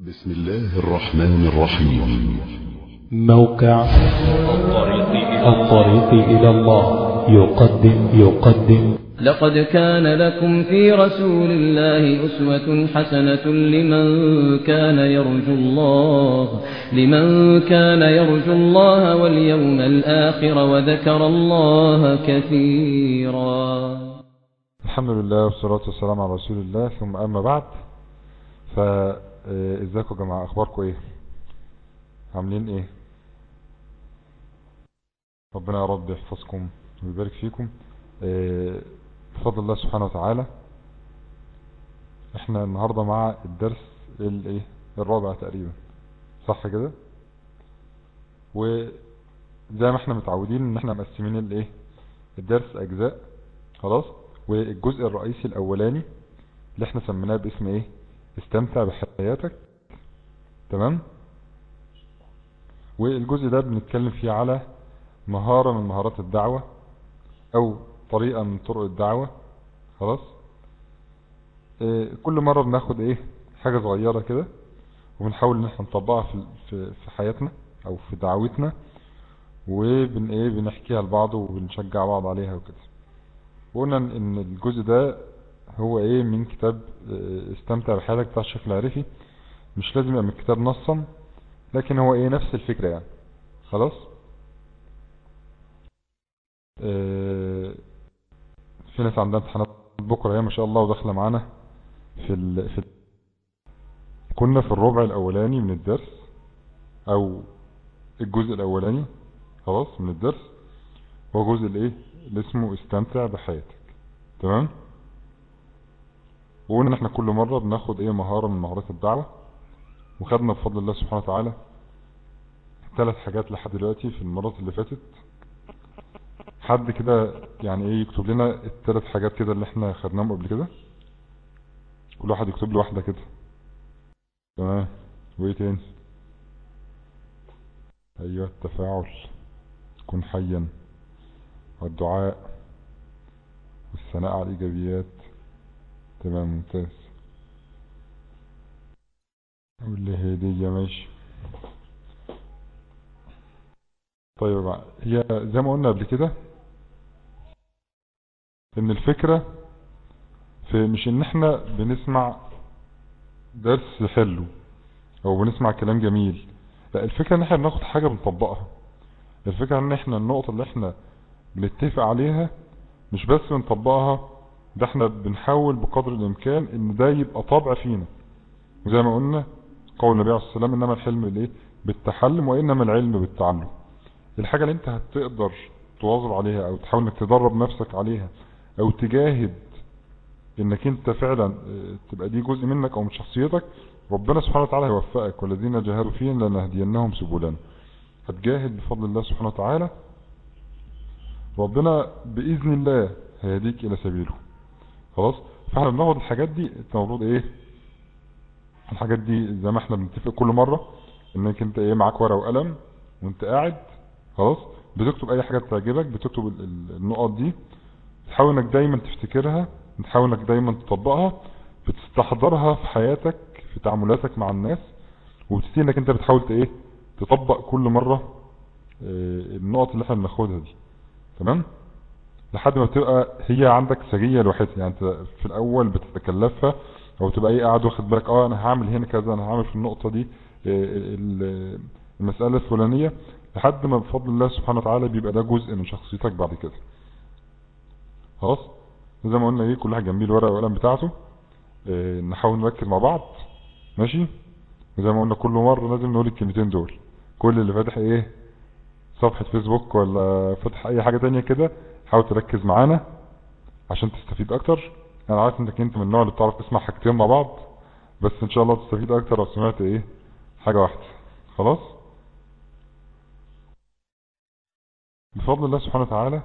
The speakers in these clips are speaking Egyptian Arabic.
بسم الله الرحمن الرحيم موقع الطريق إلى الله يقدم يقدم لقد كان لكم في رسول الله أسوة حسنة لمن كان يرجو الله لمن كان يرجو الله واليوم الآخر وذكر الله كثيرا الحمد لله والصلاة والسلام على رسول الله ثم أما بعد فإزيكم يا جماعة أخباركم إيه عاملين إيه ربنا يا رب يحفظكم ويبارك فيكم آه، بفضل الله سبحانه وتعالى احنا النهاردة مع الدرس الايه الرابع تقريبا صح كده وزي ما احنا متعودين ان احنا مقسمين الايه الدرس اجزاء خلاص والجزء الرئيسي الاولاني اللي احنا سميناه باسم ايه استمتع بحياتك تمام والجزء ده بنتكلم فيه على مهارة من مهارات الدعوة او طريقة من طرق الدعوة خلاص اه كل مرة بناخد ايه حاجة صغيرة كده وبنحاول ان احنا نطبقها في, في, في حياتنا او في دعوتنا وبن ايه بنحكيها لبعض وبنشجع بعض عليها وكده وقلنا ان الجزء ده هو ايه من كتاب اه استمتع بحياتك بتاع الشيخ العرفي مش لازم يبقى من الكتاب نصا لكن هو ايه نفس الفكرة يعني خلاص اه في ناس عندها امتحانات بكرة هي ما شاء الله وداخلة معانا في ال... في ال... كنا في الربع الاولاني من الدرس او الجزء الاولاني خلاص من الدرس هو جزء الايه اللي اسمه استمتع بحياتك تمام وقلنا ان احنا كل مرة بناخد ايه مهارة من مهارات الدعوة وخدنا بفضل الله سبحانه وتعالى ثلاث حاجات لحد دلوقتي في المرات اللي فاتت حد كده يعني ايه يكتب لنا الثلاث حاجات كده اللي احنا خدناهم قبل كده كل واحد يكتب له واحدة كده تمام وايه تاني ايوه التفاعل كن حيا والدعاء والثناء على الايجابيات تمام ممتاز واللي هدية ماشي طيب يا جماعة هي زي ما قلنا قبل كده ان الفكرة في مش ان احنا بنسمع درس حلو او بنسمع كلام جميل لا الفكرة ان احنا بناخد حاجة بنطبقها الفكرة ان احنا النقطة اللي احنا بنتفق عليها مش بس بنطبقها ده احنا بنحاول بقدر الامكان ان ده يبقى طبع فينا وزي ما قلنا قول النبي عليه الصلاة والسلام انما الحلم بالايه بالتحلم وانما العلم بالتعلم الحاجة اللي انت هتقدر تواظب عليها او تحاول انك تدرب نفسك عليها او تجاهد انك انت فعلا تبقى دي جزء منك او من شخصيتك ربنا سبحانه وتعالى هيوفقك والذين جاهدوا فينا لنهدينهم سبلنا هتجاهد بفضل الله سبحانه وتعالى ربنا بإذن الله هيهديك إلى سبيله خلاص فاحنا بناخد الحاجات دي انت المفروض ايه الحاجات دي زي ما احنا بنتفق كل مرة انك انت ايه معاك ورقة وقلم وانت قاعد خلاص بتكتب اي حاجة تعجبك بتكتب ال- ال- النقط دي تحاول انك دايما تفتكرها تحاول انك دايما تطبقها بتستحضرها في حياتك في تعاملاتك مع الناس وبتبتدي انك انت بتحاول ايه تطبق كل مرة اه النقط اللي احنا بناخدها دي تمام لحد ما تبقى هي عندك سجية لوحدها يعني انت في الاول بتتكلفها او تبقى ايه قاعد واخد بالك اه انا هعمل هنا كذا انا هعمل في النقطة دي ال- المسألة الفلانية لحد ما بفضل الله سبحانه وتعالى بيبقى ده جزء من شخصيتك بعد كده خلاص زي ما قلنا ايه كل واحد جنبيه الورقة والقلم بتاعته اه نحاول نركز مع بعض ماشي وزي ما قلنا كل مرة لازم نقول الكلمتين دول كل اللي فاتح ايه صفحة فيسبوك ولا فتح اي حاجة تانية كده حاول تركز معانا عشان تستفيد اكتر انا عارف انك انت من النوع اللي بتعرف تسمع حاجتين مع بعض بس ان شاء الله تستفيد اكتر لو سمعت ايه حاجة واحدة خلاص بفضل الله سبحانه وتعالى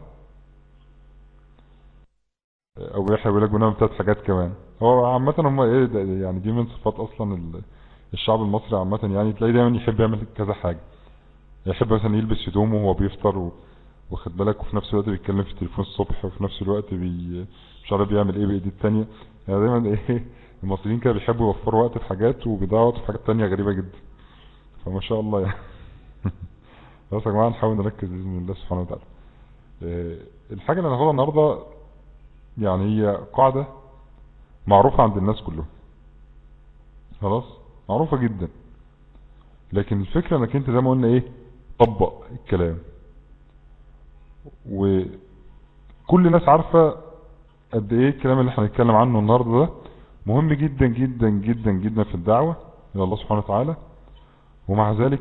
او يحيى بيقول لك بنعمل ثلاث حاجات كمان هو عامة هم ايه ده يعني دي من صفات اصلا ال- الشعب المصري عامة يعني تلاقيه دايما يحب يعمل كذا حاجة يحب مثلا يلبس هدومه وهو بيفطر و... واخد بالك وفي نفس الوقت بيتكلم في التليفون الصبح وفي نفس الوقت بي... مش عارف بيعمل ايه بايديه التانية يعني دايما ايه المصريين كده بيحبوا يوفروا وقت في حاجات وبيضيعوا وقت في حاجات تانية غريبة جدا فما شاء الله يعني بس يا جماعة نحاول نركز بإذن الله سبحانه وتعالى آه، الحاجة اللي هناخدها النهاردة يعني هي قاعدة معروفة عند الناس كلهم خلاص معروفة جدا لكن الفكرة انك انت زي ما قلنا ايه طبق الكلام وكل الناس عارفة قد ايه الكلام اللي احنا هنتكلم عنه النهاردة ده مهم جدا جدا جدا جدا في الدعوة الى الله سبحانه وتعالى ومع ذلك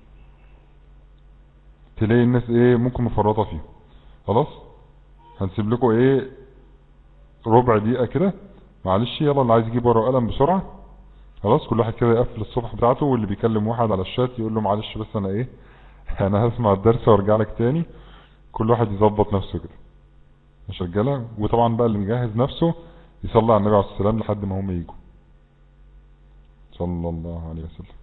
تلاقي الناس ايه ممكن مفرطة فيه خلاص هنسيب لكم ايه ربع دقيقة كده معلش يلا اللي عايز يجيب ورقة وقلم بسرعة خلاص كل واحد كده يقفل الصفحة بتاعته واللي بيكلم واحد على الشات يقول له معلش بس انا ايه انا هسمع الدرس وارجع لك تاني كل واحد يظبط نفسه كده مش رجالة وطبعا بقى اللي مجهز نفسه يصلي على النبي عليه السلام لحد ما هم يجوا صلى الله عليه وسلم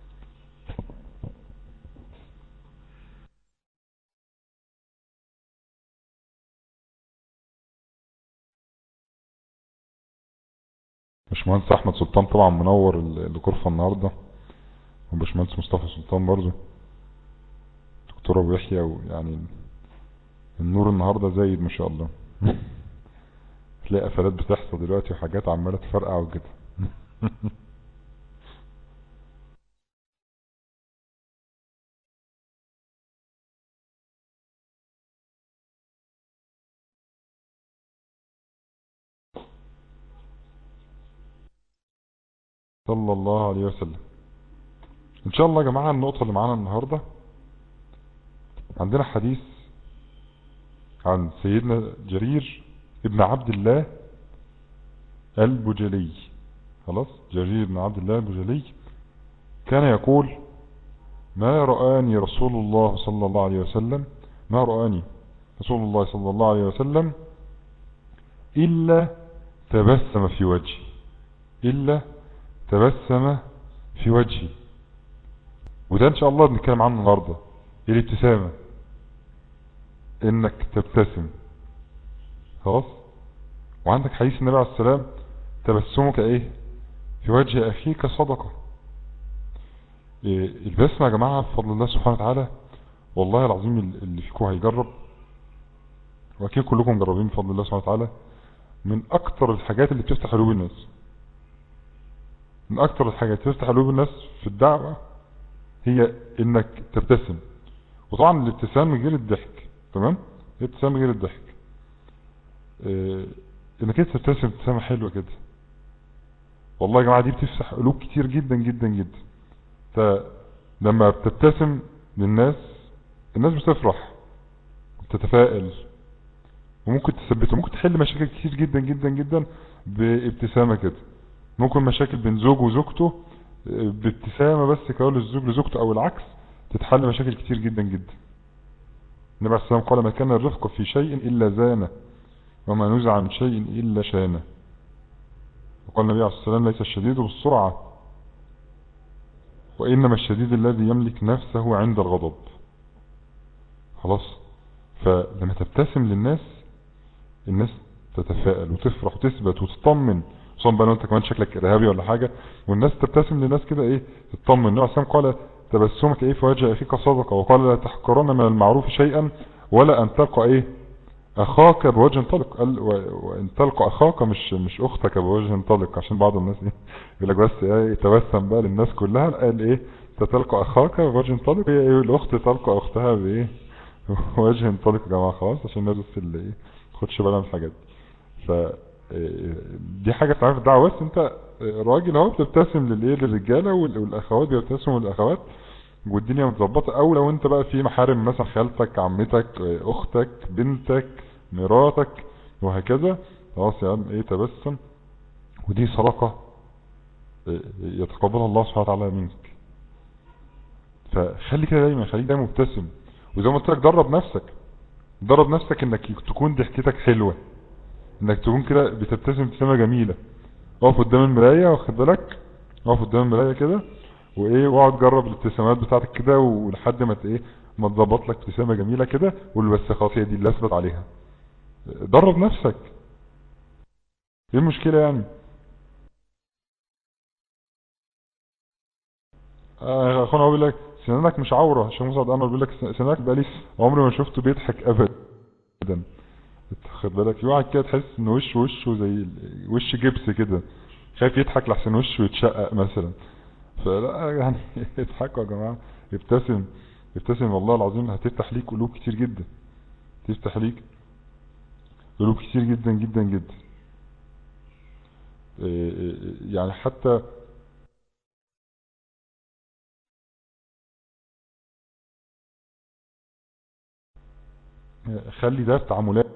باشمهندس احمد سلطان طبعا منور ال- الغرفه النهارده وباشمهندس مصطفى سلطان برضه دكتور ابو يحيى ويعني النور النهارده زايد ما شاء الله تلاقي قفلات بتحصل دلوقتي وحاجات عماله تفرقع وكده صلى الله عليه وسلم ان شاء الله يا جماعة النقطة اللي معانا النهاردة عندنا حديث عن سيدنا جرير ابن عبد الله البجلي خلاص جرير بن عبد الله البجلي كان يقول ما رآني رسول الله صلى الله عليه وسلم ما رآني رسول الله صلى الله عليه وسلم إلا تبسم في وجهي إلا تبسم في وجهي وده ان شاء الله بنتكلم عنه النهارده الابتسامة انك تبتسم خلاص وعندك حديث النبي عليه السلام تبسمك ايه في وجه اخيك صدقة إيه البسمة يا جماعة بفضل الله سبحانه وتعالى والله العظيم اللي فيكم هيجرب واكيد كلكم مجربين بفضل الله سبحانه وتعالى من اكتر الحاجات اللي بتفتح قلوب الناس من اكتر الحاجات اللي تفتح قلوب الناس في الدعوة هي انك تبتسم وطبعا الابتسام من غير الضحك تمام الابتسام من غير الضحك اه انك انت تبتسم ابتسامة حلوة كده والله يا جماعة دي بتفتح قلوب كتير جدا جدا جدا فلما بتبتسم للناس الناس بتفرح وبتتفائل وممكن تثبته ممكن تحل مشاكل كتير جدا جدا جدا بابتسامة كده ممكن مشاكل بين زوج وزوجته بابتسامة بس كقول الزوج لزوجته او العكس تتحل مشاكل كتير جدا جدا النبي عليه السلام قال ما كان الرفق في شيء الا زانه وما نزع من شيء الا شانه وقال النبي عليه السلام ليس الشديد بالسرعة وإنما الشديد الذي يملك نفسه عند الغضب خلاص فلما تبتسم للناس الناس تتفائل وتفرح وتثبت وتطمن خصوصا بقى لو انت كمان شكلك ارهابي ولا حاجة والناس تبتسم للناس كده ايه تطمن النبي عليه السلام قال تبسمك ايه في وجه اخيك صدقة وقال لا تحقرن من المعروف شيئا ولا ان تلقى ايه اخاك بوجه طلق قال وان تلقى اخاك مش مش اختك بوجه طلق عشان بعض الناس ايه يقول لك بس ايه تبسم بقى للناس كلها قال ايه تلقى اخاك بوجه طلق هي ايه الاخت تلقى اختها بايه وجه طلق يا جماعه خلاص عشان الناس بس اللي ايه تاخدش بالها من الحاجات دي ف دي حاجه تعرف الدعوه بس انت راجل اهو بتبتسم للايه للرجاله والاخوات بيبتسموا للاخوات والدنيا متظبطه او لو انت بقى في محارم مثلا خالتك عمتك اختك بنتك مراتك وهكذا خلاص يا عم ايه تبسم ودي صدقه يتقبلها الله سبحانه وتعالى منك فخلي كده دايما خليك دايما مبتسم وزي ما قلت لك درب نفسك درب نفسك انك تكون ضحكتك حلوه انك تكون كده بتبتسم ابتسامه جميله اقف قدام المرايه واخد بالك اقف قدام المرايه كده وايه واقعد جرب الابتسامات بتاعتك كده ولحد ما ايه ما تظبط لك ابتسامه جميله كده قول بس خلاص هي دي اللي اثبت عليها درب نفسك ايه المشكله يعني آه، اخونا هو بيقول لك سنانك مش عورة الشيخ مصعب انور بيقول لك س- سنانك بقالي عمري ما شفته بيضحك ابدا خد بالك يقعد كده تحس ان وشه وشه زي ال- وش جبس كده خايف يضحك لحسن وشه يتشقق مثلا فلا يعني اضحكوا يا جماعة ابتسم ابتسم والله العظيم هتفتح ليك قلوب كتير جدا تفتح ليك قلوب كتير جدا جدا جدا إيه إيه إيه يعني حتى خلي ده في تعاملاتك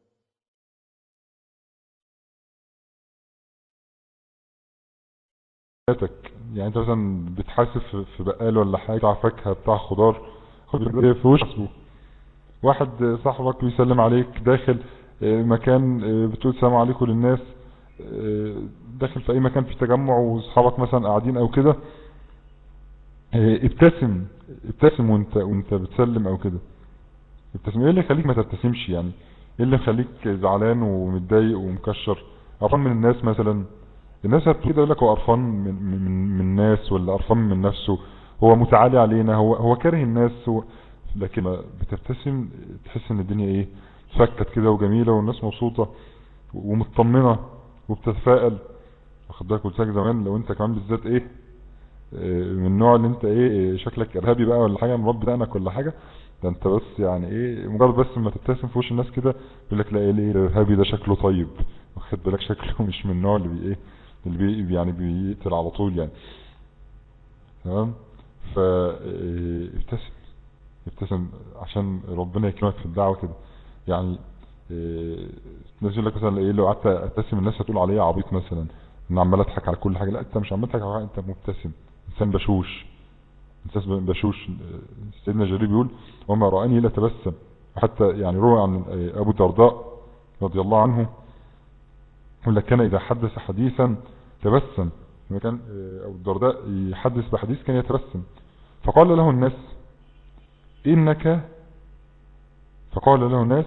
يعني انت مثلا بتحاسب في- في بقال ولا حاجة بتاع فاكهة بتاع خضار خد بالك في وشه واحد صاحبك بيسلم عليك داخل اه، مكان اه، بتقول سلام عليكم للناس اه، داخل في اي مكان في تجمع واصحابك مثلا قاعدين او كده اه، ابتسم ابتسم وانت وانت بتسلم او كده ابتسم ايه اللي يخليك ما تبتسمش يعني ايه اللي يخليك زعلان ومتضايق ومكشر قرفان من الناس مثلا الناس هتقول كده يقول لك هو قرفان من من من الناس ولا قرفان من نفسه هو متعالي علينا هو هو كاره الناس هو لكن ما بتبتسم تحس ان الدنيا ايه فكت كده وجميله والناس مبسوطه ومطمنه وبتتفائل واخد بالك قلت لك زمان لو انت كمان بالذات ايه آه، من النوع اللي انت ايه إيه، شكلك ارهابي بقى ولا حاجه مربي دقنك ولا حاجه ده انت بس يعني ايه مجرد بس ما تبتسم في وش الناس كده يقول لك لا ايه ليه الارهابي ده شكله طيب واخد بالك شكله مش من النوع اللي بي ايه اللي بي يعني بيقتل على طول يعني تمام ف إيه، ابتسم ابتسم عشان ربنا يكرمك في الدعوه كده يعني إيه، الناس يقول لك مثلا ايه لو قعدت ابتسم الناس هتقول عليا عبيط مثلا ان عمال اضحك على كل حاجه لا انت مش عمال تضحك على حاجه انت مبتسم انسان بشوش انسان بشوش سيدنا جرير بيقول وما رآني الا تبسم وحتى يعني روى عن ابو الدرداء رضي الله عنه يقول لك كان اذا حدث حديثا تبسم لما كان ابو الدرداء يحدث بحديث كان يتبسم فقال له الناس انك فقال له الناس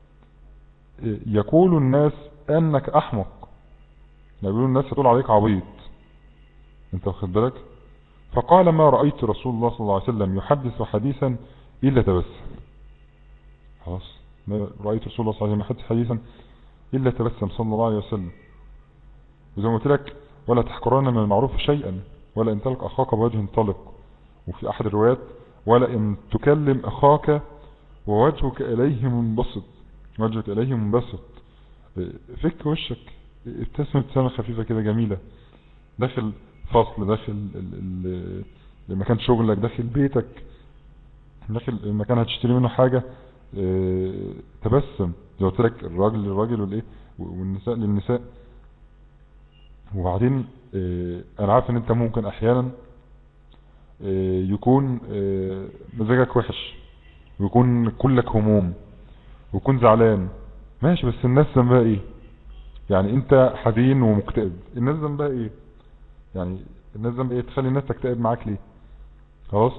يقول الناس انك احمق يقولون الناس هتقول عليك عبيط انت واخد بالك فقال ما رأيت رسول الله صلى الله عليه وسلم يحدث حديثا إلا تبسم خلاص ما رأيت رسول الله صلى الله عليه وسلم يحدث حديثا إلا تبسم صلى الله عليه وسلم وزي ما قلت لك ولا تحقرن من المعروف شيئا ولا ان تلق أخاك بوجه طلق وفي أحد الروايات ولا ان تكلم أخاك ووجهك إليه منبسط وجهك إليه منبسط فك وشك ابتسم ابتسامة خفيفة كده جميلة داخل فصل داخل مكان شغلك داخل بيتك داخل المكان هتشتري منه حاجة اه تبسم زي قلت لك الراجل للراجل والايه والنساء للنساء وبعدين اه انا عارف ان انت ممكن احيانا اه يكون مزاجك وحش ويكون كلك هموم ويكون زعلان ماشي بس الناس ذنبها ايه يعني انت حزين ومكتئب الناس ذنبها ايه يعني الناس ذنب ايه تخلي الناس تكتئب معاك ليه خلاص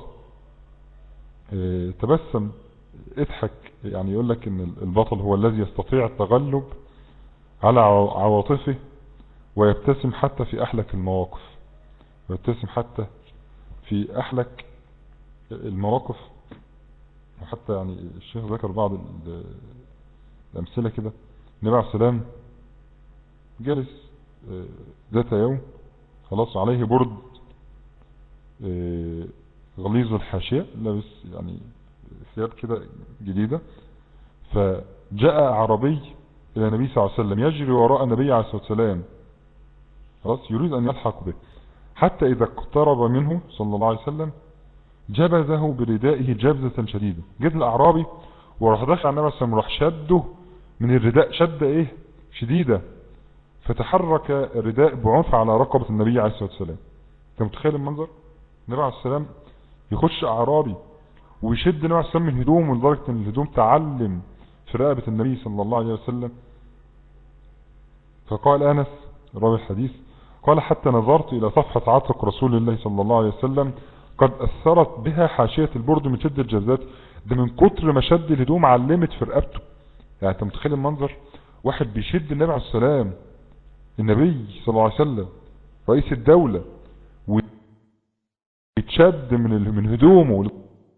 اه تبسم اضحك يعني يقول لك ان البطل هو الذي يستطيع التغلب على عواطفه ويبتسم حتى في احلك المواقف ويبتسم حتى في احلك المواقف وحتى يعني الشيخ ذكر بعض الامثلة كده النبي عليه السلام جالس اه ذات يوم خلاص عليه برد اه غليظ الحاشية لابس يعني ثياب كده جديدة فجاء عربي الى النبي صلى الله عليه وسلم يجري وراء النبي عليه الصلاة والسلام خلاص يريد ان يلحق به حتى اذا اقترب منه صلى الله عليه وسلم جبذه بردائه جبزة شديدة جد الاعرابي وراح دخل على النبي صلى الله عليه وسلم راح شده من الرداء شدة ايه شديدة فتحرك الرداء بعنف على رقبة النبي عليه الصلاة والسلام انت متخيل المنظر النبي عليه السلام يخش اعرابي ويشد النبي عليه السلام من هدومه لدرجة ان الهدوم تعلم في رقبة النبي صلى الله عليه وسلم فقال انس راوي الحديث قال حتى نظرت الى صفحة عاتق رسول الله صلى الله عليه وسلم قد اثرت بها حاشية البرد من شدة الجزات ده من كتر ما شد الهدوم علمت في رقبته يعني انت متخيل المنظر واحد بيشد النبي عليه السلام النبي صلى الله عليه وسلم رئيس الدولة شد من ال- من هدومه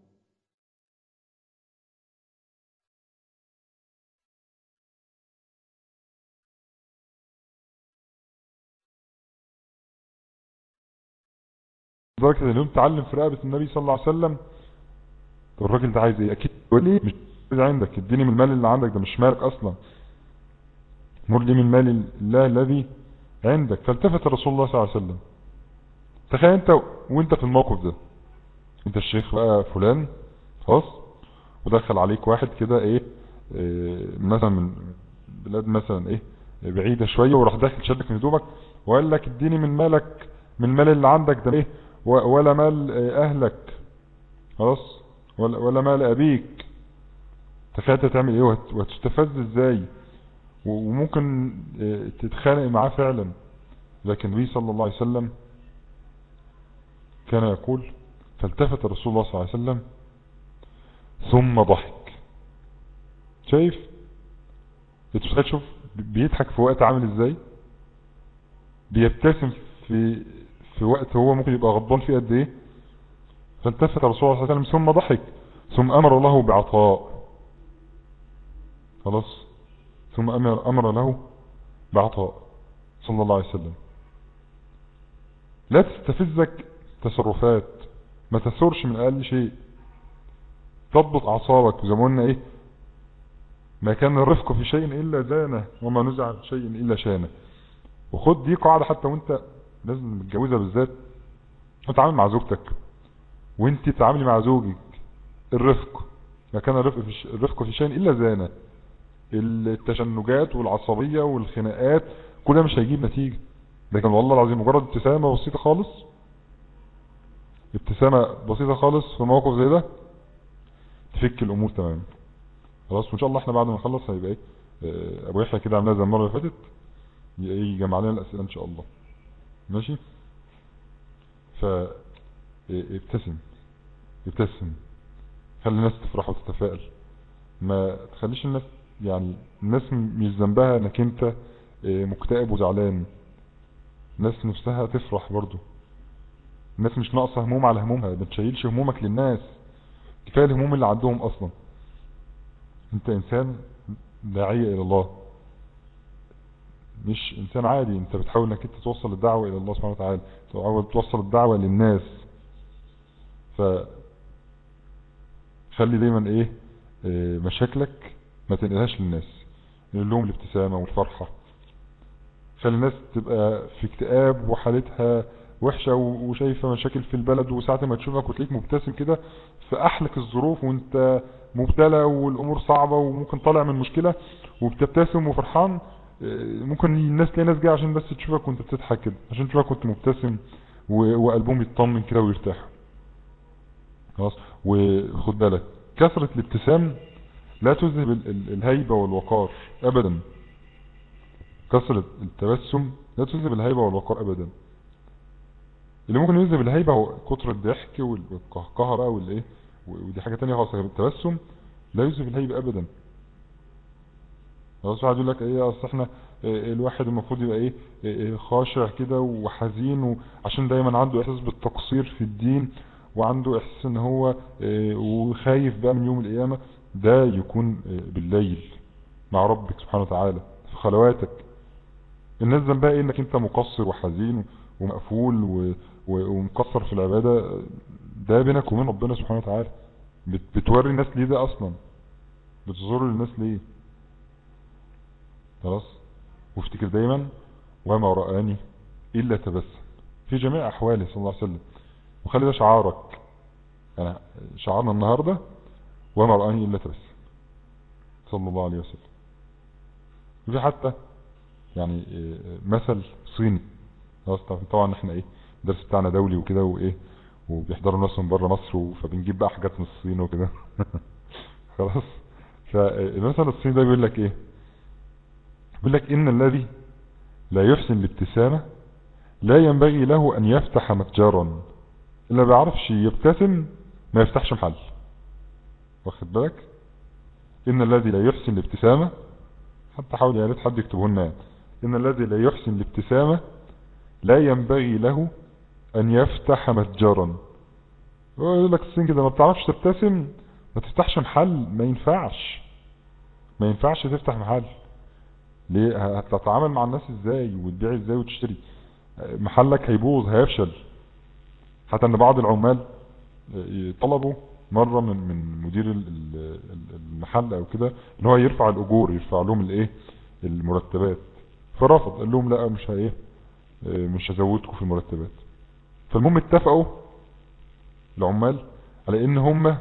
لدرجة ان اليوم تعلم في رقبة النبي صلى الله عليه وسلم طب الراجل ده عايز ايه اكيد يقول لي مش عايز عندك اديني من المال اللي عندك ده مش مالك اصلا مر لي من مال الله الذي عندك فالتفت الرسول الله صلى الله عليه وسلم تخيل انت وانت في الموقف ده انت الشيخ بقى فلان خلاص ودخل عليك واحد كده ايه, إيه مثلا من بلاد مثلا ايه بعيدة شوية وراح داخل شدك من هدومك وقال لك اديني من مالك من المال اللي عندك ده ايه و- ولا مال آه، اهلك خلاص ولا, ولا مال ابيك تخيل انت تعمل ايه وهت- وهتستفز ازاي و- وممكن آه، تتخانق معاه فعلا لكن النبي صلى الله عليه وسلم كان يقول فالتفت الرسول الله صلى الله عليه وسلم ثم ضحك شايف بتتخيل شوف بيضحك في وقت عامل ازاي بيبتسم في في وقت هو ممكن يبقى غضبان فيه قد ايه فالتفت الرسول صلى الله عليه وسلم ثم ضحك ثم امر له بعطاء خلاص ثم امر امر له بعطاء صلى الله عليه وسلم لا تستفزك تصرفات ما تثورش من اقل شيء تضبط اعصابك زي ما قلنا ايه ما كان الرفق في شيء الا زانه وما نزع في شيء الا شانه وخد دي قاعدة حتى وانت لازم متجوزة بالذات وتعامل مع زوجتك وانت تتعاملي مع زوجك الرفق ما كان الرفق في, ش... الرفق في شيء الا زانه التشنجات والعصبية والخناقات كل ده مش هيجيب نتيجة لكن والله العظيم مجرد ابتسامة بسيطة خالص ابتسامة بسيطة خالص في موقف زي ده تفك الامور تماما خلاص وان شاء الله احنا بعد ما نخلص هيبقى ايه اه، ابو يحيى كده عملها زي المرة اللي فاتت ي- يجمع لنا الاسئلة ان شاء الله ماشي ف اه، ابتسم ابتسم خلي الناس تفرح وتتفائل ما تخليش الناس يعني الناس م- مش ذنبها انك انت اه، مكتئب وزعلان الناس نفسها تفرح برضو الناس مش ناقصة هموم على همومها ما تشيلش همومك للناس كفاية الهموم اللي عندهم اصلا انت انسان داعية الى الله مش انسان عادي انت بتحاول انك انت توصل الدعوة الى الله سبحانه وتعالى تحاول توصل الدعوة للناس ف خلي دايما ايه اه، مشاكلك ما تنقلهاش للناس نقول لهم الابتسامة والفرحة خلي الناس تبقى في اكتئاب وحالتها وحشة و- وشايفة مشاكل في البلد وساعة ما تشوفك وتلاقيك مبتسم كده في احلك الظروف وانت مبتلى والامور صعبة وممكن طالع من مشكلة وبتبتسم وفرحان اه، ممكن الناس تلاقي ناس جايه عشان بس تشوفك وانت بتضحك كده عشان تشوفك وانت مبتسم و- وقلبهم يطمن كده ويرتاح خلاص وخد بالك كثرة الابتسام لا تذهب ال- ال- الهيبة والوقار ابدا كثرة التبسم لا تذهب الهيبة والوقار ابدا اللي ممكن يذهب الهيبة هو كتر الضحك وال- والقهقهة بقى والايه و- ودي حاجة تانية خالص لكن التبسم لا يذهب الهيبة ابدا خلاص واحد يقول لك ايه اصل احنا إيه الواحد المفروض يبقى ايه إيه خاشع كده وحزين وعشان دايما عنده احساس بالتقصير في الدين وعنده احساس ان هو إيه وخايف بقى من يوم القيامة ده يكون إيه بالليل مع ربك سبحانه وتعالى في خلواتك الناس ذنبها ايه انك انت مقصر وحزين ومقفول و- و- ومقصر في العبادة ده بينك وبين ربنا سبحانه وتعالى بت- بتوري الناس ليه ده اصلا بتظهر للناس ليه خلاص وافتكر دايما وما رآني إلا تبسم في جميع أحواله صلى الله عليه وسلم وخلي ده شعارك يعني شعارنا النهاردة وما رآني إلا تبسم صلى الله عليه وسلم وفي حتى يعني إيه، مثل صيني خلاص طبعا- طبعا احنا ايه الدرس بتاعنا دولي وكده وايه وبيحضروا ناس من بره مصر و- فبنجيب بقى حاجات من الصين وكده خلاص فالمثل الصيني ده بيقول لك ايه بيقول لك ان الذي لا يحسن الابتسامة لا ينبغي له ان يفتح متجرا اللي ما بيعرفش يبتسم ما يفتحش محل واخد بالك ان الذي لا يحسن الابتسامة حتى حاول يا ريت حد يكتبه لنا يعني. ان الذي لا يحسن الابتسامة لا ينبغي له ان يفتح متجرا هو يقول لك الصين كده ما بتعرفش تبتسم ما تفتحش محل ما ينفعش ما ينفعش تفتح محل ليه هتتعامل مع الناس ازاي وتبيع ازاي وتشتري محلك هيبوظ هيفشل حتى ان بعض العمال طلبوا مرة من من مدير ال- ال- ال- المحل او كده ان هو يرفع الاجور يرفع لهم الايه المرتبات فرفض قال لهم لا مش هايه مش هزودكم في المرتبات فالمهم اتفقوا العمال على ان هم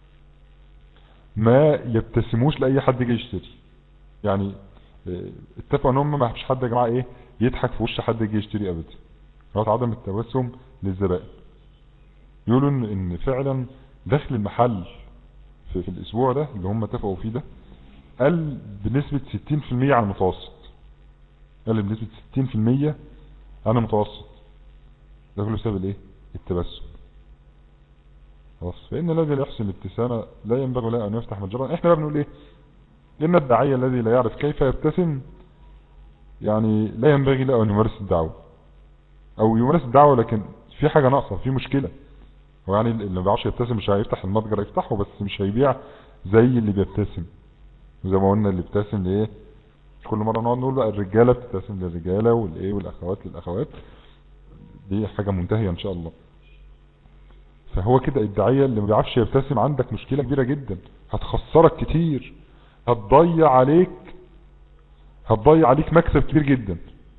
ما يبتسموش لاي حد يجي يشتري يعني اه، اتفقوا ان هم ما فيش حد يا جماعه ايه يضحك في وش حد يجي يشتري ابدا هو عدم التبسم للزبائن يقولوا ان ان فعلا دخل المحل في, في الاسبوع ده اللي هم اتفقوا فيه ده قل بنسبة 60% عن المتوسط قل بنسبة 60% عن المتوسط ده كله بسبب الايه التبسم خلاص فإن الذي لا يحسن الابتسامة لا ينبغي له أن يفتح متجرا احنا بقى بنقول ايه إن الداعية الذي لا يعرف كيف يبتسم يعني لا ينبغي له أن يمارس الدعوة أو يمارس الدعوة لكن في حاجة ناقصة في مشكلة هو يعني اللي ما بيعرفش يبتسم مش هيفتح المتجر يفتحه بس مش هيبيع زي اللي بيبتسم زي ما قلنا اللي بيبتسم لايه كل مرة نقعد نقول بقى الرجالة بتبتسم للرجالة والايه والاخوات للاخوات دي حاجة منتهية ان شاء الله فهو كده الداعية اللي ما بيعرفش يبتسم عندك مشكلة كبيرة جدا هتخسرك كتير هتضيع عليك هتضيع عليك مكسب كبير جدا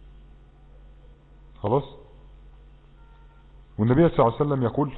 خلاص والنبي صلى الله عليه وسلم يقول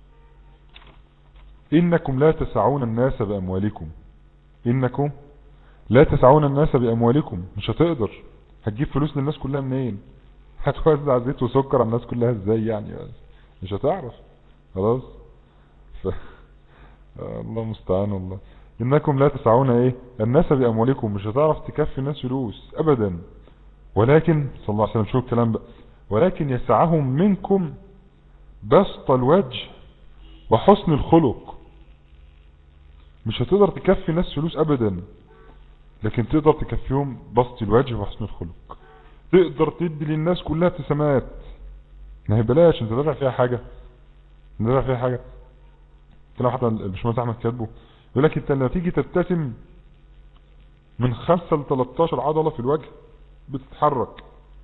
إنكم لا تسعون الناس بأموالكم إنكم لا تسعون الناس بأموالكم مش هتقدر هتجيب فلوس للناس كلها منين هتوزع زيت وسكر على الناس كلها ازاي يعني مش هتعرف خلاص ف... الله المستعان والله إنكم لا تسعون ايه الناس بأموالكم مش هتعرف تكفي الناس فلوس أبدا ولكن صلى الله عليه وسلم شوف الكلام بقى ولكن يسعهم منكم بسط الوجه وحسن الخلق مش هتقدر تكفي ناس فلوس ابدا لكن تقدر تكفيهم بسط الوجه وحسن الخلق تقدر تدي للناس كلها ابتسامات ما هي بلاش انت دافع فيها حاجة انت دافع فيها حاجة كلام حتى الباشمهندس احمد كاتبه يقول لك انت لما تيجي تبتسم من خمسة ل 13 عضلة في الوجه بتتحرك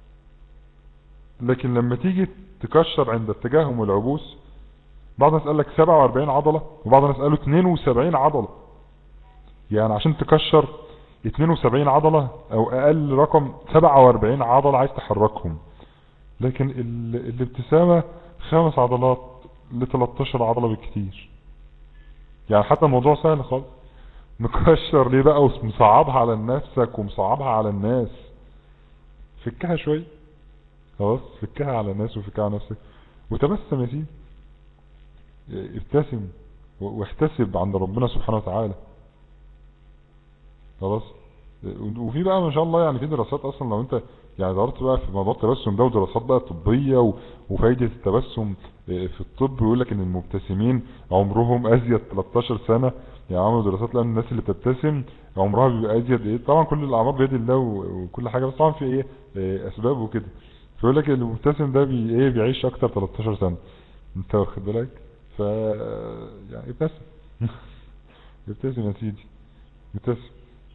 لكن لما تيجي تكشر عند التجاهم والعبوس بعض الناس قال لك 47 عضلة وبعض الناس قالوا 72 عضلة يعني عشان تكشر 72 عضلة او اقل رقم 47 عضلة عايز تحركهم لكن ال... الابتسامة خمس عضلات ل 13 عضلة بالكتير يعني حتى الموضوع سهل خالص مكشر ليه بقى ومصعبها على نفسك ومصعبها على الناس فكها شوية خلاص فكها على الناس وفكها على نفسك وتبسم يا سيدي ابتسم واحتسب عند ربنا سبحانه وتعالى خلاص وفي بقى ما شاء الله يعني في دراسات اصلا لو انت يعني دورت بقى في موضوع التبسم ده ودراسات بقى طبية وفايدة التبسم في الطب يقول لك ان المبتسمين عمرهم ازيد 13 سنة يعني عملوا دراسات لان الناس اللي بتبتسم عمرها بيبقى ازيد ايه طبعا كل الاعمار بيد الله وكل حاجة بس طبعا في ايه اسباب وكده فيقول لك اللي المبتسم ده بي ايه بيعيش اكتر 13 سنة انت واخد بالك ف يعني ابتسم ابتسم يا سيدي ابتسم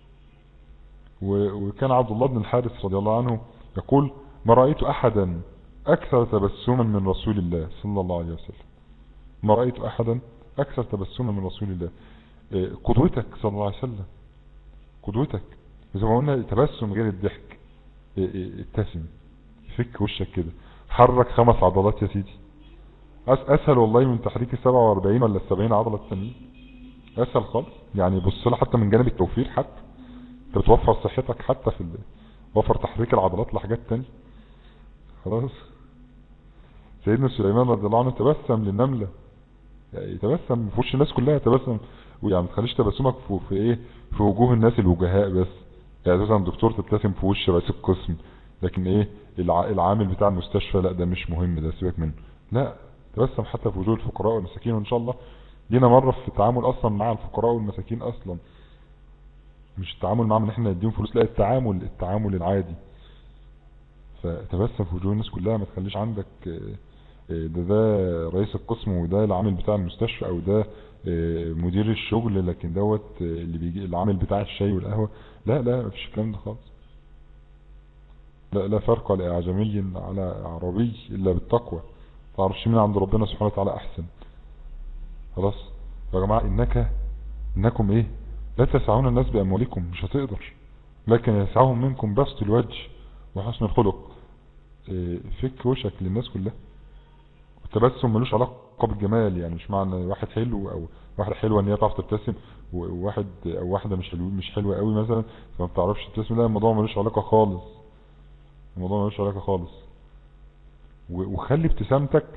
وكان عبد الله بن الحارث رضي الله عنه يقول ما رأيت أحدا أكثر تبسما من رسول الله صلى الله عليه وسلم ما رأيت أحدا أكثر تبسما من رسول الله قدوتك صلى الله عليه وسلم قدوتك زي ما قلنا تبسم غير الضحك ابتسم فك وشك كده حرك خمس عضلات يا سيدي اسهل والله من تحريك ال 47 ولا ال 70 عضله التانيين اسهل خالص يعني بص لها حتى من جانب التوفير حتى انت بتوفر صحتك حتى في وفر تحريك العضلات لحاجات تانية خلاص سيدنا سليمان رضي الله عنه تبسم للنملة يعني تبسم في وش الناس كلها تبسم ويعني ما تخليش تبسمك في, في ايه في وجوه الناس الوجهاء بس يعني مثلا دكتور تبتسم في وش رئيس القسم لكن ايه العامل بتاع المستشفى لا ده مش مهم ده سيبك منه لا تبسم حتى في وجوه الفقراء والمساكين وان شاء الله جينا مرة في التعامل اصلا مع الفقراء والمساكين اصلا مش التعامل معهم ان احنا نديهم فلوس لا التعامل التعامل العادي فتبسم في وجوه الناس كلها ما تخليش عندك آه، ده ده رئيس القسم وده العامل بتاع المستشفى او ده آه، مدير الشغل لكن دوت آه، اللي بيجي العامل بتاع الشاي والقهوة لا لا مفيش الكلام ده خالص لا لا فرق على اعجمي على عربي الا بالتقوى تعرفش مين عند ربنا سبحانه وتعالى احسن خلاص يا جماعة انك انكم ايه لا تسعون الناس باموالكم مش هتقدر لكن يسعهم منكم بسط الوجه وحسن الخلق إيه، فك وشك للناس كلها التبسم ملوش علاقة بالجمال يعني مش معنى واحد حلو او واحدة حلوة ان هي تعرف تبتسم و- وواحد او واحدة مش حلو مش حلوة قوي مثلا فما بتعرفش تبتسم لا الموضوع ملوش علاقة خالص الموضوع ملوش علاقة خالص و- وخلي ابتسامتك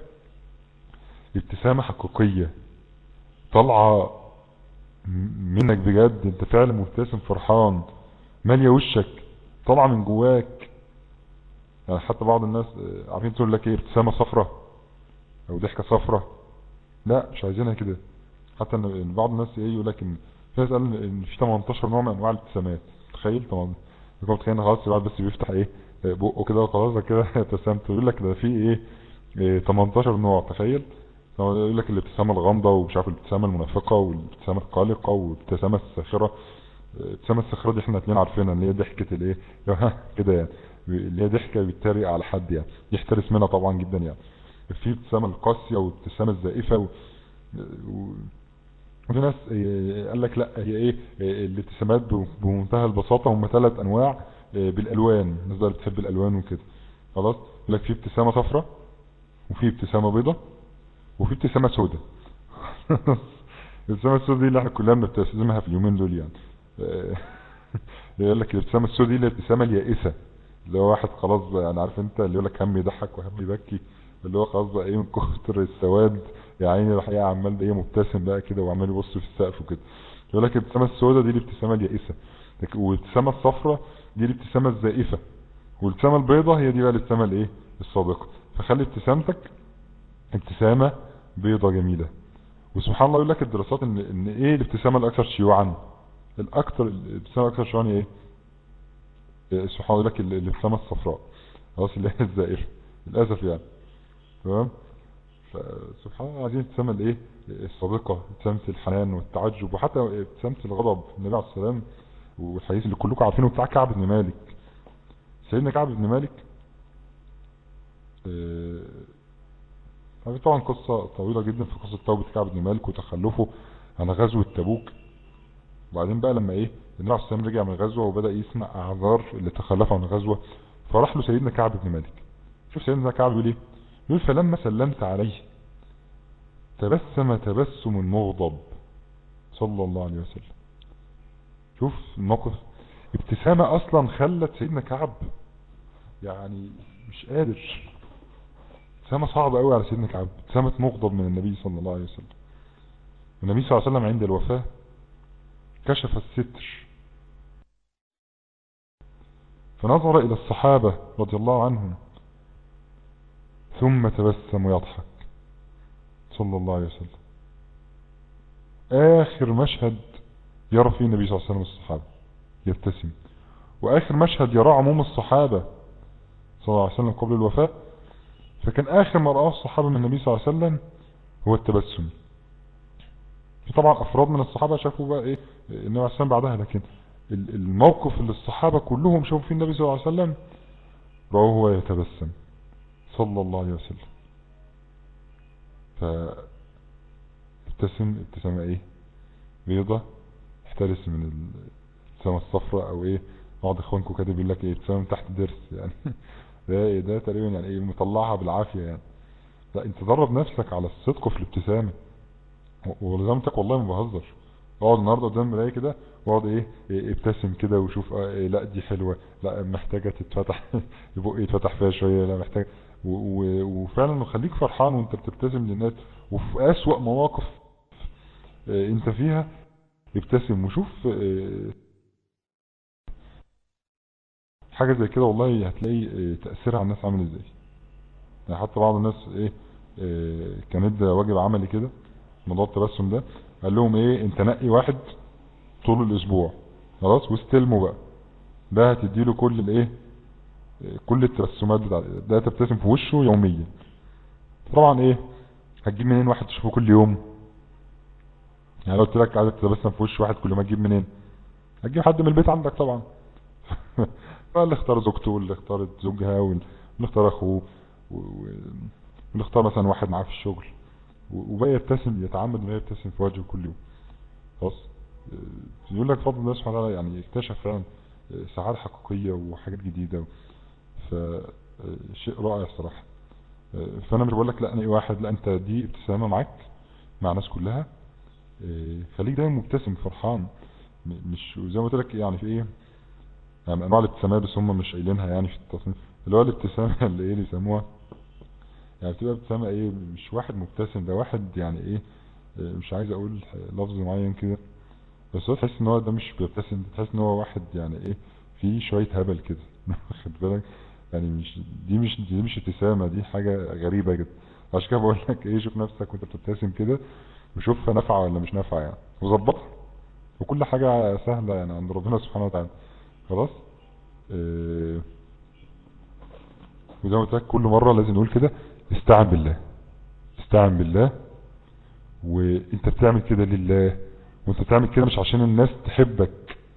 ابتسامة حقيقية طالعة م- منك بجد انت فعلا مبتسم فرحان مالية وشك طالعة من جواك يعني حتى بعض الناس آه، عارفين تقول لك ايه ابتسامة صفرة او ضحكة صفرة لا مش عايزينها كده حتى ان إن بعض الناس ايه يقول لك ان في ناس قال ان في 18 نوع من انواع الابتسامات تخيل طبعا يكون متخيل إن خلاص الواحد بس بيفتح ايه آه، بقه كده وخلاص كده ابتسامته يقول لك ده في ايه إيه 18 نوع تخيل طبعا يقول لك الابتسامة الغامضة ومش عارف الابتسامة المنافقة والابتسامة القلقة والابتسامة الساخرة الابتسامة الساخرة دي احنا اتنين عارفينها اللي هي ضحكة الايه ها كده يعني اللي هي ضحكة بيتريق على حد يعني يحترس منها طبعا جدا يعني في ابتسامة القاسية والابتسامة الزائفة و... و... وفي ناس إيه، قال لك لا هي ايه إيه، الابتسامات ب- بمنتهى البساطة هم ثلاث انواع إيه، بالالوان الناس بقى اللي بتحب الالوان وكده خلاص يقول لك في ابتسامة صفراء وفي ابتسامة بيضة وفي ابتسامة سوداء الابتسامة السوداء دي اللي احنا كلنا بنبتسمها في اليومين دول يعني آه، يقول لك الابتسامة السوداء دي الابتسامة اليائسة اللي هو واحد خلاص بقى يعني عارف انت اللي يقول لك هم يضحك وهم يبكي اللي هو خلاص بقى ايه من كتر السواد يا عيني راح ايه عمال بقى ايه مبتسم بقى كده وعمال يبص في السقف وكده يقول لك الابتسامة السوداء دي الابتسامة اليائسة لك- والابتسامة الصفراء دي الابتسامة الزائفة والابتسامة البيضاء هي دي بقى الابتسامة الايه الصادقة فخلي ابتسامتك ابتسامة بيضة جميلة وسبحان الله يقول لك الدراسات ان, إن ايه الابتسامة الاكثر شيوعا الاكثر الابتسامة الاكثر شيوعا ايه إيه، سبحان الله يقول لك ال- الابتسامة الصفراء خلاص اللي هي الزائرة للاسف يعني تمام فسبحان الله عايزين الابتسامة الايه الصادقة ابتسامة الحنان والتعجب وحتى ابتسامة الغضب النبي عليه السلام والحديث اللي كلكم عارفينه بتاع كعب بن مالك سيدنا كعب بن مالك آه، هذه طبعا قصة طويلة جدا في قصة توبة كعب بن مالك وتخلفه عن غزوة تبوك وبعدين بقى لما ايه النبي عليه السلام رجع من الغزوة وبدأ يسمع اعذار اللي تخلفوا عن الغزوة فراح له سيدنا كعب بن مالك شوف سيدنا كعب يقول ايه يقول فلما سلمت عليه تبسم تبسم مغضب صلى الله عليه وسلم شوف الموقف ابتسامة اصلا خلت سيدنا كعب يعني مش قادر ابتسامة صعبة قوي على سيدنا كعب ابتسامة مغضب من النبي صلى الله عليه وسلم النبي صلى الله عليه وسلم عند الوفاة كشف الستر فنظر إلى الصحابة رضي الله عنهم ثم تبسم يضحك صلى الله عليه وسلم آخر مشهد يرى فيه النبي صلى الله عليه وسلم الصحابة يبتسم وآخر مشهد يرى عموم الصحابة صلى الله عليه وسلم قبل الوفاة فكان آخر ما رآه الصحابة من النبي صلى الله عليه وسلم هو التبسم في طبعا أفراد من الصحابة شافوا بقى إيه النبي عليه السلام بعدها لكن ال- الموقف اللي الصحابة كلهم شافوا فيه النبي صلى الله عليه وسلم رأوه هو يتبسم صلى الله عليه وسلم ف ابتسم ابتسامة ايه بيضة احترس من الابتسامة الصفراء او ايه بعض اخوانكم كده بيقول لك ايه ابتسامة تحت درس يعني ده ايه ده تقريبا يعني ايه مطلعها بالعافية يعني لا انت درب نفسك على الصدق في الابتسامة ولزمتك والله ما بهزر اقعد النهارده قدام المرايه كده واقعد ايه, إيه ابتسم كده وشوف اه إيه لا دي حلوه لا محتاجه تتفتح بقي يتفتح فيها شويه لا محتاج و- و- وفعلا خليك فرحان وانت بتبتسم للناس وفي اسوأ مواقف اه انت فيها ابتسم وشوف اه حاجه زي كده والله هتلاقي اه تاثيرها على الناس عامل ازاي يعني حتى بعض الناس ايه اه كان ادى واجب عملي كده موضوع التبسم ده قال لهم ايه انت نقي واحد طول الاسبوع خلاص واستلمه بقى ده هتديله كل الايه كل التبسمات بتاع ده تبتسم في وشه يوميا طبعا ايه هتجيب منين واحد تشوفه كل يوم يعني لو قلت لك عايزك تتبسم في وش واحد كل ما تجيب منين هتجيب حد من البيت عندك طبعا فاللي اختار زوجته واللي اختارت زوجها واللي اختار اخوه و- و- واللي اختار مثلا واحد معاه في الشغل و- وبقى يبتسم يتعمد انه يبتسم في وجهه كل يوم خلاص آه، يقول لك فضل الله سبحانه وتعالى يعني اكتشف فعلا آه، سعادة حقيقية وحاجات جديدة فشيء رائع الصراحة آه، فانا مش بقول لك لا انا ايه واحد لا انت دي ابتسامة معاك مع الناس كلها آه، خليك دايما مبتسم فرحان م- مش زي ما قلت لك يعني في ايه يعني انواع الابتسامات بس هم مش قايلينها يعني في التصنيف اللي هو الابتسامة اللي ايه اللي يسموها يعني بتبقى ابتسامة ايه مش واحد مبتسم ده واحد يعني ايه آه، مش عايز اقول لفظ معين كده بس هو تحس ان هو ده مش بيبتسم تحس ان هو واحد يعني ايه في شوية هبل كده واخد بالك يعني مش دي مش دي مش ابتسامة دي حاجة غريبة جدا عشان كده بقول لك ايه شوف نفسك وانت بتبتسم كده وشوفها نافعة ولا مش نافعة يعني وظبطها وكل حاجة سهلة يعني عند ربنا سبحانه وتعالى خلاص اه وزي ما قلت لك كل مرة لازم نقول كده استعن بالله استعن بالله وانت بتعمل كده لله وانت بتعمل كده مش عشان الناس تحبك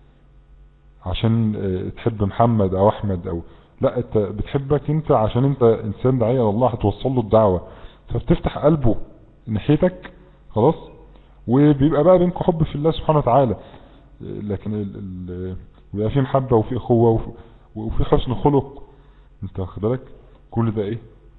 عشان اه، تحب محمد او احمد او لا انت بتحبك انت عشان انت انسان داعية الله هتوصل له الدعوة فبتفتح قلبه ناحيتك خلاص وبيبقى بقى بينكم حب في الله سبحانه وتعالى لكن ال ال بيبقى في محبة وفي اخوة وفي, وفي حسن خلق انت واخد بالك كل ده ايه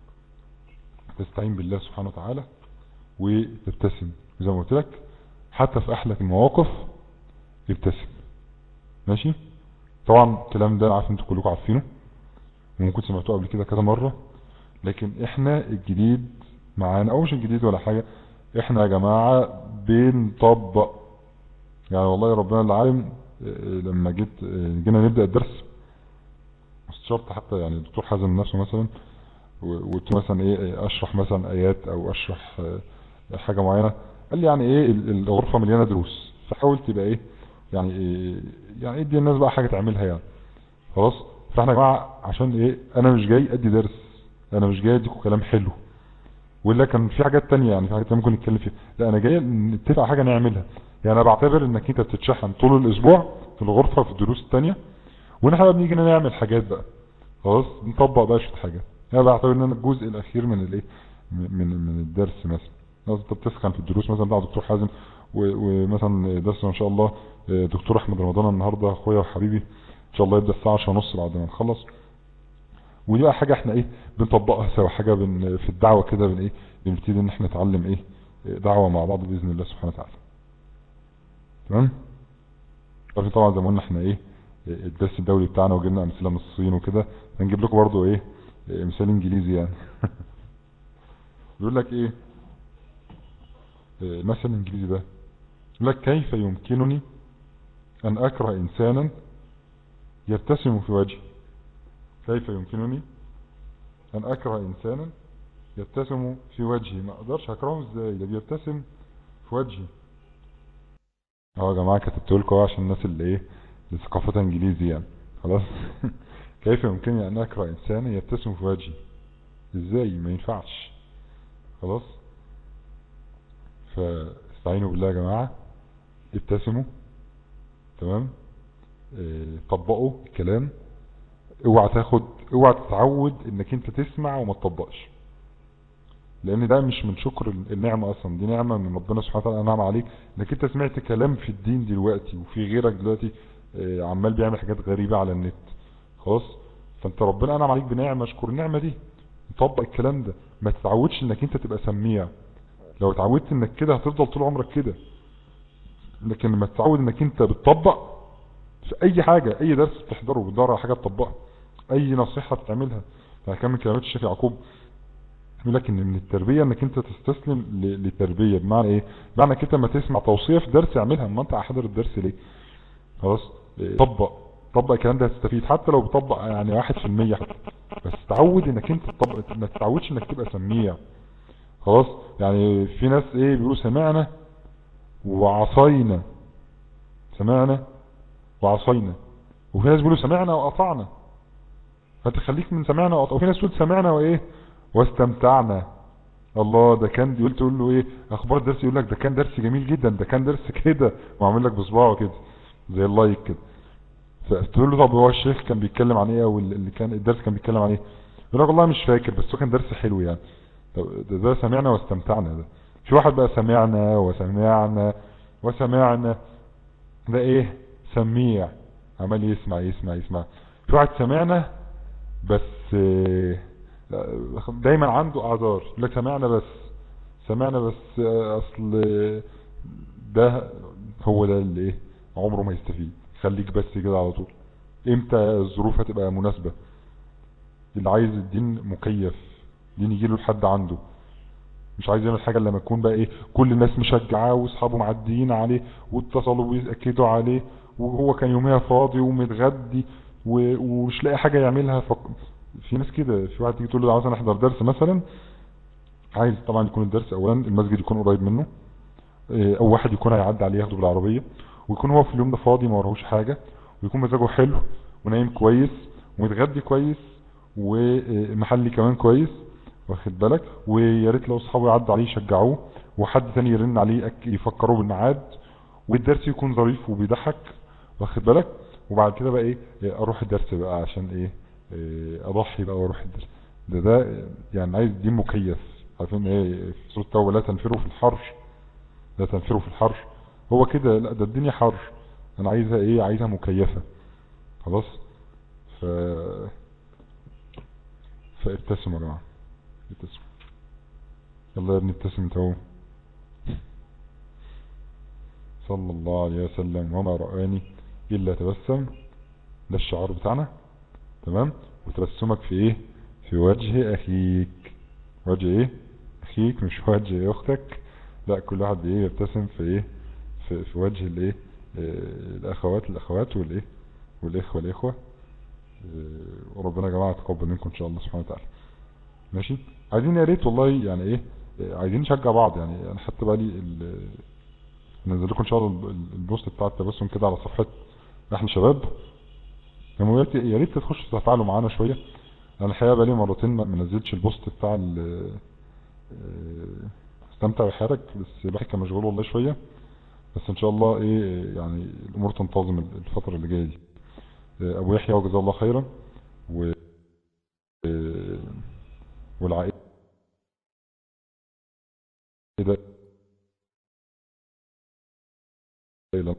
تستعين بالله سبحانه وتعالى وتبتسم زي ما قلت لك حتى في احلك المواقف ابتسم ماشي طبعا الكلام ده انا عارف انتوا كلكم عارفينه وممكن سمعتوه قبل كده كذا مرة لكن احنا الجديد معانا او مش الجديد ولا حاجة احنا يا جماعة بنطبق يعني والله ربنا اللي عالم اه، لما جيت اه، جينا نبدأ الدرس استشرت حتى يعني الدكتور حازم نفسه مثلا و- وقلت له مثلا ايه ايه اشرح مثلا ايات او اشرح اه، حاجة معينة قال لي يعني ايه ال- الغرفة مليانة دروس فحاول تبقى ايه يعني ايه يعني ادي الناس بقى حاجة تعملها يعني خلاص فاحنا يا جماعة عشان ايه انا مش جاي ادي درس انا مش جاي اديكم كلام حلو ولا كان في حاجات تانية يعني في حاجات تانية ممكن نتكلم فيها لا انا جاي نتفق على حاجة نعملها يعني انا بعتبر انك انت بتتشحن طول الاسبوع في الغرفة في الدروس التانية واحنا بقى بنيجي نعمل حاجات بقى خلاص نطبق بقى شوية حاجات انا بعتبر ان انا الجزء الاخير من الايه من من الدرس مثلا خلاص انت بتسخن في الدروس مثلا بتاع دكتور حازم و- ومثلا درس ان شاء الله آه، دكتور احمد رمضان النهارده اخويا وحبيبي ان شاء الله يبدا الساعه 10 ونص بعد ما نخلص ودي بقى حاجه احنا ايه بنطبقها سوا حاجه بن في الدعوه كده بن ايه بنبتدي ان احنا نتعلم ايه آه، دعوه مع بعض باذن الله سبحانه وتعالى تمام عارفين طبعا زي ما قلنا احنا ايه آه، الدرس الدولي بتاعنا وجبنا امثله من الصين وكده هنجيب لكم برضو ايه آه، مثال انجليزي يعني بيقول لك ايه آه، مثل انجليزي ده يقول لك كيف يمكنني ان اكره انسانا يبتسم في وجهي كيف يمكنني ان اكره انسانا يبتسم في وجهي ما اقدرش اكرهه ازاي ده بيبتسم في وجهي اهو يا جماعه كتبت لكم أهو عشان الناس اللي ايه اللي ثقافتها انجليزي يعني خلاص كيف يمكنني ان اكره انسانا يبتسم في وجهي ازاي ما ينفعش خلاص فاستعينوا بالله يا جماعة ابتسموا تمام اه طبقوا الكلام اوعى تاخد اوعى تتعود انك انت تسمع وما تطبقش لان ده مش من شكر النعمة اصلا دي نعمة من ربنا سبحانه وتعالى انعم عليك انك انت سمعت كلام في الدين دلوقتي وفي غيرك دلوقتي اه عمال بيعمل حاجات غريبة على النت خلاص فانت ربنا انعم عليك بنعمة اشكر النعمة دي طبق الكلام ده ما تتعودش انك انت تبقى سميع لو اتعودت انك كده هتفضل طول عمرك كده لكن لما تتعود انك انت بتطبق في اي حاجة اي درس بتحضره بتدور على حاجة تطبقها اي نصيحة بتعملها فكان من كلمات الشيخ يعقوب يقول لك ان من التربية انك انت تستسلم ل- لتربية بمعنى ايه بمعنى كده لما تسمع توصية في درس اعملها اما انت حاضر الدرس ليه خلاص إيه، طبق طبق الكلام ده هتستفيد حتى لو بتطبق يعني واحد في المية حتى بس تعود انك انت تطبق ما تتعودش انك تبقى سميع خلاص يعني في ناس ايه بيقولوا سمعنا وعصينا سمعنا وعصينا وفي ناس بيقولوا سمعنا وقطعنا فانت خليك من سمعنا وقطعنا وفي ناس تقول سمعنا وايه واستمتعنا الله ده كان يقول تقول له ايه اخبار الدرس يقول لك ده كان درس جميل جدا ده كان درس كده وعامل لك بصباعه كده زي اللايك كده فتقول له طب هو الشيخ كان بيتكلم عن ايه او اللي كان الدرس كان بيتكلم عن ايه يقول لك والله مش فاكر بس هو كان درس حلو يعني طب ده, ده سمعنا واستمتعنا ده في واحد بقى سمعنا وسمعنا وسمعنا ده ايه سميع عمال يسمع يسمع يسمع في واحد سمعنا بس آه، دايما عنده اعذار يقول لك سمعنا بس سمعنا بس آه، اصل آه، ده هو ده اللي ايه عمره ما يستفيد خليك بس كده على طول امتى الظروف هتبقى مناسبة اللي عايز الدين مكيف دين يجيله لحد عنده مش عايز يعمل حاجة لما يكون بقى ايه كل الناس مشجعاه واصحابه معديين عليه واتصلوا ويأكدوا عليه وهو كان يوميها فاضي ومتغدي و- ومش لاقي حاجة يعملها ف... في ناس كده في واحد تيجي تقول له عاوز انا احضر درس مثلا عايز طبعا يكون الدرس اولا المسجد يكون قريب منه إيه، او واحد يكون هيعدي عليه ياخده بالعربية ويكون هو في اليوم ده فاضي ما وراهوش حاجة ويكون مزاجه حلو ونايم كويس ومتغدي كويس ومحلي كمان كويس واخد بالك ويا ريت لو اصحابه يعدوا عليه يشجعوه وحد تاني يرن عليه يأك- يفكروه بالميعاد والدرس يكون ظريف وبيضحك واخد بالك وبعد كده بقى ايه اروح الدرس بقى عشان ايه إيه، اضحي بقى واروح الدرس ده ده يعني عايز دين مكيف عارفين ايه في سوره التوبه لا تنفروا في الحر لا تنفروا في الحر هو كده لا ده الدنيا حر انا عايزها ايه عايزها مكيفه خلاص ف فابتسموا يا جماعه ابتسموا يلا يا ابني ابتسم انت اهو صلى الله عليه وسلم وما رآني إلا تبسم ده الشعار بتاعنا تمام وتبسمك في ايه في وجه اخيك وجه ايه اخيك مش وجه اختك لا كل واحد ايه يبتسم في ايه في, في وجه الايه آه، الاخوات الاخوات والايه والاخوه الاخوه آه، وربنا يا جماعه يتقبل منكم ان شاء الله سبحانه وتعالى ماشي عايزين يا ريت والله يعني ايه آه، عايزين نشجع بعض يعني انا حتى بقى لي ننزل لكم ان شاء الله ال- البوست بتاع التبسم كده على صفحه احنا شباب يعني يا ريت يا ريت تخشوا تتفاعلوا معانا شويه انا الحقيقه بقالي مرتين ما ما نزلتش البوست بتاع ال- آه، استمتع بحياتك بس الواحد كان مشغول والله شويه بس ان شاء الله ايه يعني الامور تنتظم الفتره اللي جايه دي آه، ابو يحيى وجزاه الله خيرا و آه، والعائله كده الى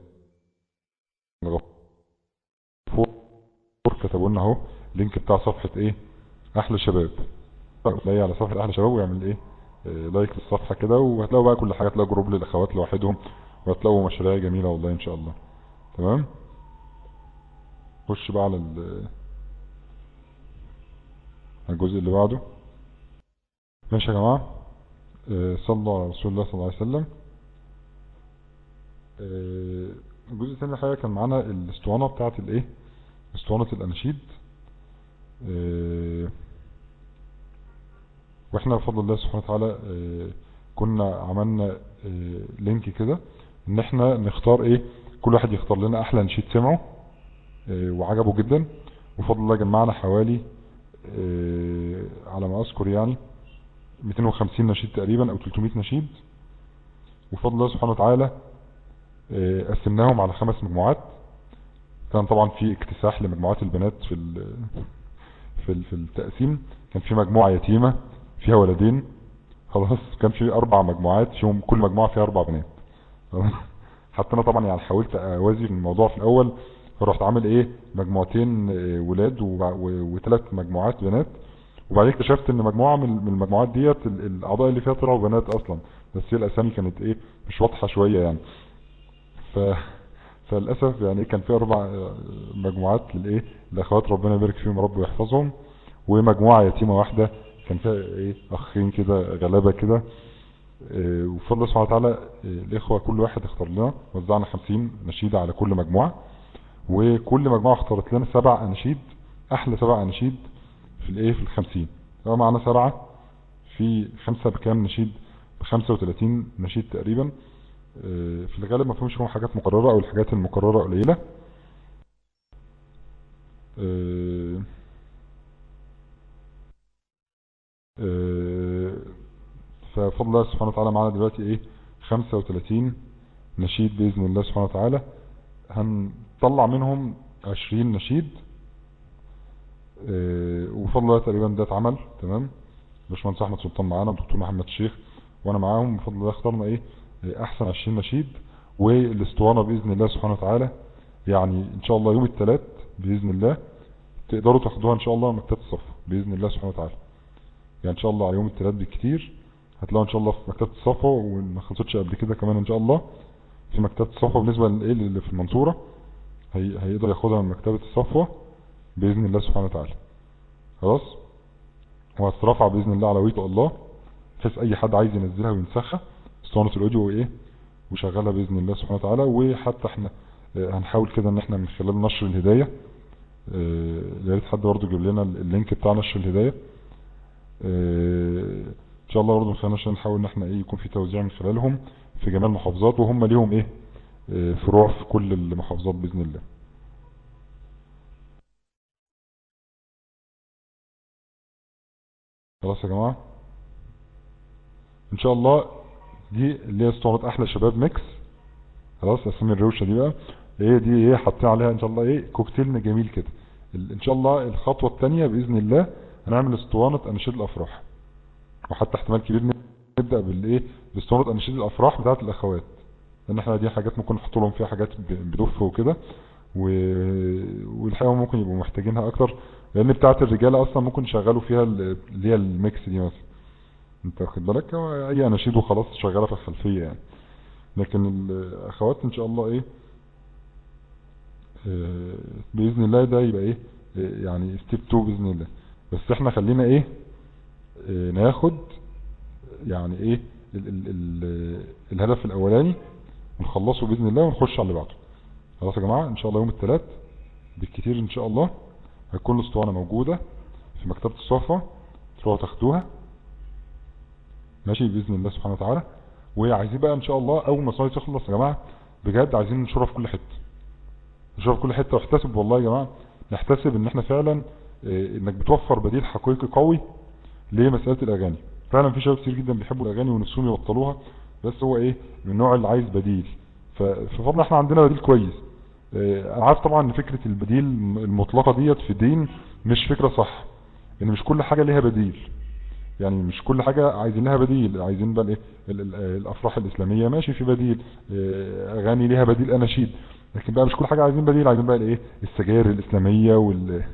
الغفور كتبوا لنا اهو لينك بتاع صفحه ايه احلى شباب تلاقي على صفحه احلى شباب ويعمل ايه آه، لايك للصفحه كده وهتلاقوا بقى كل حاجه هتلاقوا جروب للاخوات لوحدهم وهتلاقوا مشاريع جميله والله ان شاء الله تمام خش بقى على ال- على الجزء اللي بعده ماشي يا جماعه آه، صلوا على رسول الله صلى الله عليه وسلم آه، الجزء الثاني الحقيقه كان معانا الاسطوانه بتاعه الايه اسطوانه الاناشيد آه، واحنا بفضل الله سبحانه وتعالى آه، كنا عملنا آه، لينك كده ان احنا نختار ايه كل واحد يختار لنا احلى نشيد سمعه آه، وعجبه جدا وبفضل الله جمعنا حوالي آه، على ما اذكر يعني 250 نشيد تقريبا او 300 نشيد وبفضل الله سبحانه وتعالى آه، قسمناهم على خمس مجموعات كان طبعا في اكتساح لمجموعات البنات في ال- في ال- في التقسيم كان في مجموعة يتيمة فيها ولدين خلاص كان في اربع مجموعات فيهم كل مجموعة فيها اربع بنات خلاص؟ حتى انا طبعا يعني حاولت اوازي الموضوع في الاول فرحت عامل ايه مجموعتين آه، ولاد وثلاث مجموعات بنات وبعدين اكتشفت ان مجموعة من من المجموعات ديت ال- الاعضاء اللي فيها طلعوا بنات اصلا بس هي الاسامي كانت ايه مش واضحة شوية يعني ف فللاسف يعني كان في اربع آه، مجموعات للايه الاخوات ربنا يبارك فيهم رب ويحفظهم ومجموعة يتيمة واحدة كان فيها ايه اخين كده غلابة كده آه، وبفضل الله سبحانه وتعالى آه، الاخوة كل واحد اختار لنا وزعنا خمسين نشيدة على كل مجموعة وكل مجموعة اختارت لنا سبع اناشيد احلى سبع اناشيد في الايه في الخمسين هو معنا سبعة في خمسة بكام نشيد بخمسة وتلاتين نشيد تقريبا آه، في الغالب ما فيهمش فيهم حاجات مكررة او الحاجات المكررة قليلة آه، آه، ففضل الله سبحانه وتعالى معانا دلوقتي ايه 35 نشيد بإذن الله سبحانه وتعالى هنطلع منهم 20 نشيد اه وفضل الله تقريبا ده اتعمل تمام باشمهندس احمد سلطان معانا والدكتور محمد الشيخ وانا معاهم بفضل الله اخترنا ايه احسن 20 نشيد والاسطوانه باذن الله سبحانه وتعالى يعني ان شاء الله يوم الثلاث باذن الله تقدروا تاخدوها ان شاء الله من مكتبه الصف باذن الله سبحانه وتعالى يعني ان شاء الله على يوم الثلاث بالكتير هتلاقوا ان شاء الله في مكتبه الصفا وما خلصتش قبل كده كمان ان شاء الله في مكتبه الصفا بالنسبه للايه اللي في المنصوره هي هيقدر ياخدها من مكتبه الصفا باذن الله سبحانه وتعالى خلاص وهترفع باذن الله على ويتو الله بحيث اي حد عايز ينزلها وينسخها اسطوانه الاوديو وايه وشغلها باذن الله سبحانه وتعالى وحتى احنا هنحاول كده ان احنا من خلال نشر الهدايه يا ريت حد برضه يجيب لنا اللينك بتاع نشر الهدايه ان شاء الله برضه من خلال نشر نحاول ان احنا ايه يكون في توزيع من خلالهم في جميع المحافظات وهم ليهم ايه فروع في كل المحافظات باذن الله خلاص يا جماعه ان شاء الله دي اللي هي اسطوانه احلى شباب ميكس خلاص اسامي الروشه دي بقى ايه دي ايه حاطين عليها ان شاء الله ايه كوكتيل جميل كده ان شاء الله الخطوه الثانيه باذن الله هنعمل اسطوانه اناشيد الافراح وحتى احتمال كبير نبدا بالايه باسطوانه اناشيد الافراح بتاعه الاخوات لان احنا دي حاجات ممكن نحط لهم فيها حاجات بدف وكده و... والحقيقه ممكن يبقوا محتاجينها اكتر لان بتاعه الرجاله اصلا ممكن يشغلوا فيها اللي هي الميكس دي مثلا انت واخد بالك اي اناشيد وخلاص شغاله في الخلفيه يعني لكن الاخوات ان شاء الله ايه اه باذن الله ده يبقى ايه اه يعني ستيب 2 باذن الله بس احنا خلينا ايه اه ناخد يعني ايه ال ال ال الهدف الاولاني ونخلصه باذن الله ونخش على اللي بعده خلاص يا جماعه ان شاء الله يوم الثلاث بالكتير ان شاء الله هتكون الاسطوانه موجوده في مكتبه الصفا تروحوا تاخدوها ماشي باذن الله سبحانه وتعالى وعايزين بقى ان شاء الله اول ما الصلاه تخلص يا جماعه بجد عايزين ننشرها في كل حته ننشرها في كل حته واحتسب والله يا جماعه نحتسب ان احنا فعلا اه انك بتوفر بديل حقيقي قوي لمساله الاغاني فعلا في شباب كتير جدا بيحبوا الاغاني ونفسهم يبطلوها بس هو ايه من النوع اللي عايز بديل ففضل احنا عندنا بديل كويس اه انا عارف طبعا ان فكره البديل المطلقه ديت في الدين مش فكره صح ان مش كل حاجه ليها بديل يعني مش كل حاجة عايزين لها بديل عايزين بقى ايه الافراح الاسلامية ماشي في بديل اغاني ليها بديل اناشيد لكن بقى مش كل حاجة عايزين بديل عايزين بقى الايه السجاير الاسلامية وال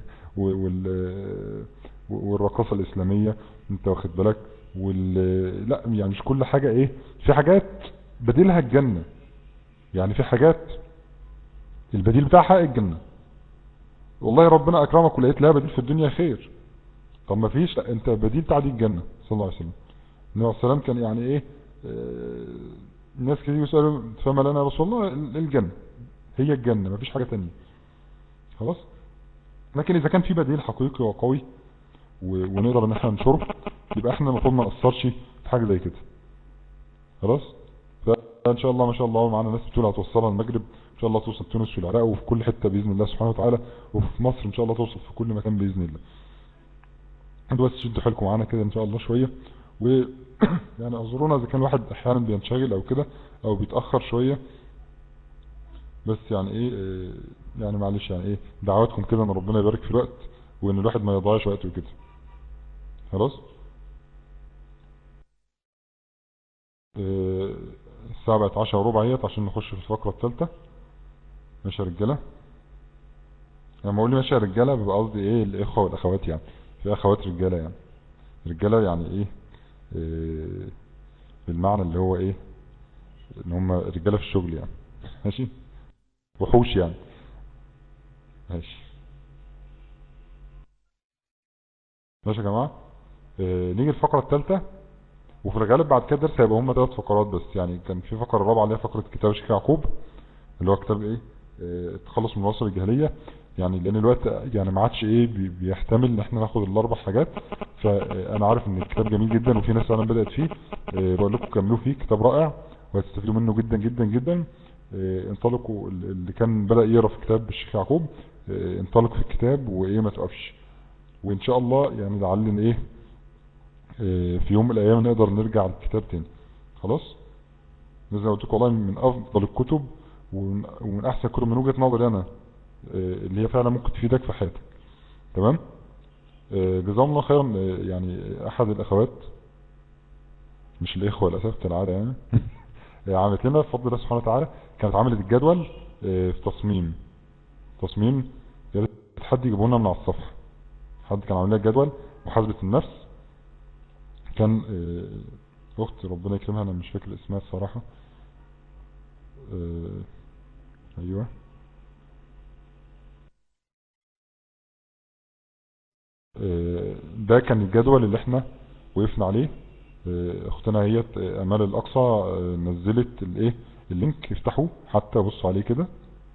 وال والرقصة الاسلامية انت واخد بالك وال لا يعني مش كل حاجة ايه في حاجات بديلها الجنة يعني في حاجات البديل بتاعها الجنة والله ربنا اكرمك ولقيت لها بديل في الدنيا خير طب ما فيش لا انت بديل بتاع دي الجنة صلى الله عليه وسلم النبي عليه السلام كان يعني ايه اه الناس كتير يسألوا فما لنا رسول الله الجنة هي الجنة ما فيش حاجة تانية خلاص لكن اذا كان في بديل حقيقي وقوي ونقدر ان احنا ننشره يبقى احنا المفروض ما نقصرش في حاجة زي كده خلاص فان شاء الله ما شاء الله معانا ناس بتقول هتوصلها المغرب ان شاء الله توصل تونس والعراق وفي كل حتة باذن الله سبحانه وتعالى وفي مصر ان شاء الله توصل في كل مكان باذن الله انتوا بس شدوا حيلكم معانا كده ان شاء الله شوية و يعني اعذرونا اذا كان الواحد احيانا بينشغل او كده او بيتأخر شوية بس يعني ايه اه يعني معلش يعني ايه دعواتكم كده ان ربنا يبارك في الوقت وان الواحد ما يضيعش وقته كده خلاص اه الساعة بقت عشرة وربع اهيت عشان نخش في الفقرة الثالثة ماشي يا رجالة لما اقول ماشي يا رجالة بيبقى قصدي ايه الاخوة والاخوات يعني في اخوات رجالة يعني رجالة يعني ايه, إيه بالمعنى اللي هو ايه ان هم رجالة في الشغل يعني ماشي وحوش يعني ماشي ماشي يا جماعة إيه نيجي الفقرة الثالثة وفي الغالب بعد كده درس هيبقى هم ثلاث فقرات بس يعني كان في فقرة رابعة اللي هي فقرة كتاب الشيخ يعقوب اللي هو كتاب ايه, إيه التخلص من الوصف الجاهلية يعني لان الوقت يعني ما عادش ايه بيحتمل ان احنا ناخد الاربع حاجات فانا عارف ان الكتاب جميل جدا وفي ناس فعلا بدات فيه بقول لكم كملوا فيه كتاب رائع وهتستفيدوا منه جدا جدا جدا انطلقوا اللي كان بدا يقرا في كتاب الشيخ يعقوب انطلق في الكتاب وايه ما توقفش وان شاء الله يعني لعل ايه آه، في يوم من الايام نقدر نرجع للكتاب تاني خلاص زي ما قلت لكم والله من افضل الكتب ومن ومن احسن الكتب من وجهة نظري انا آه، اللي هي فعلا ممكن تفيدك في حياتك تمام آه، جزاهم الله خيرا آه، يعني احد الاخوات مش الاخوة للاسف كالعادة يعني آه، عملت لنا بفضل الله سبحانه وتعالى كانت عملت الجدول آه، في تصميم تصميم يا ريت حد يجيبه لنا من على الصفحة حد كان عامل لنا الجدول محاسبة النفس كان آه، اخت ربنا يكرمها انا مش فاكر اسمها الصراحة آه، ايوه آه، ده كان الجدول اللي احنا وقفنا عليه آه، اختنا هي امال الاقصى آه، نزلت الايه اللينك افتحوه حتى بصوا عليه كده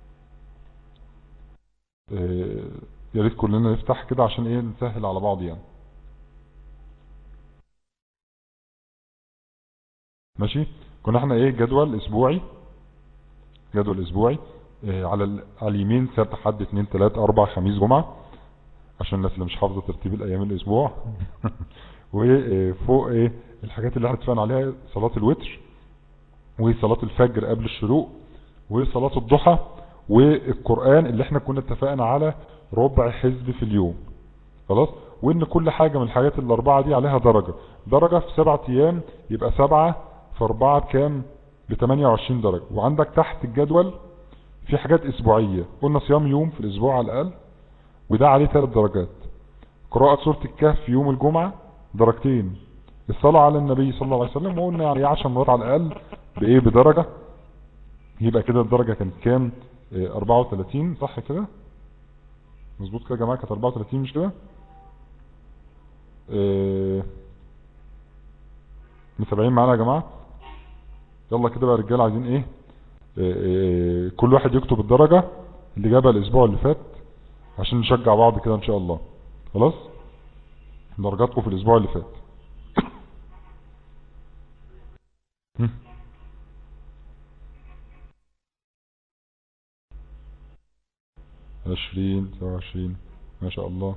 آه، يا ريت كلنا نفتح كده عشان ايه نسهل على بعض يعني ماشي كنا احنا ايه جدول اسبوعي جدول اسبوعي آه، على ال- على اليمين سبت حد اتنين تلاتة اربع خميس جمعة عشان الناس اللي مش حافظة ترتيب الايام الاسبوع وفوق ايه الحاجات اللي احنا اتفقنا عليها صلاة الوتر وصلاة الفجر قبل الشروق وصلاة الضحى والقرآن اللي احنا كنا اتفقنا على ربع حزب في اليوم خلاص وان كل حاجة من الحاجات الاربعة دي عليها درجة درجة في سبعة ايام يبقى سبعة في اربعة بكام ب 28 درجة وعندك تحت الجدول في حاجات اسبوعية قلنا صيام يوم في الاسبوع على الاقل وده عليه ثلاث درجات قراءة سورة الكهف في يوم الجمعة درجتين الصلاة على النبي صلى الله عليه وسلم وقلنا يعني 10 مرات على الاقل بايه بدرجة يبقى كده الدرجة كانت كام آه، 34 صح كده مظبوط كده يا جماعة كانت 34 مش كده آه، متابعين معانا يا جماعة يلا كده بقى يا رجاله عايزين ايه آه، آه، كل واحد يكتب الدرجة اللي جابها الاسبوع اللي فات عشان نشجع بعض كده ان شاء الله خلاص درجاتكم في الاسبوع اللي فات هم. عشرين سبعة وعشرين ما شاء الله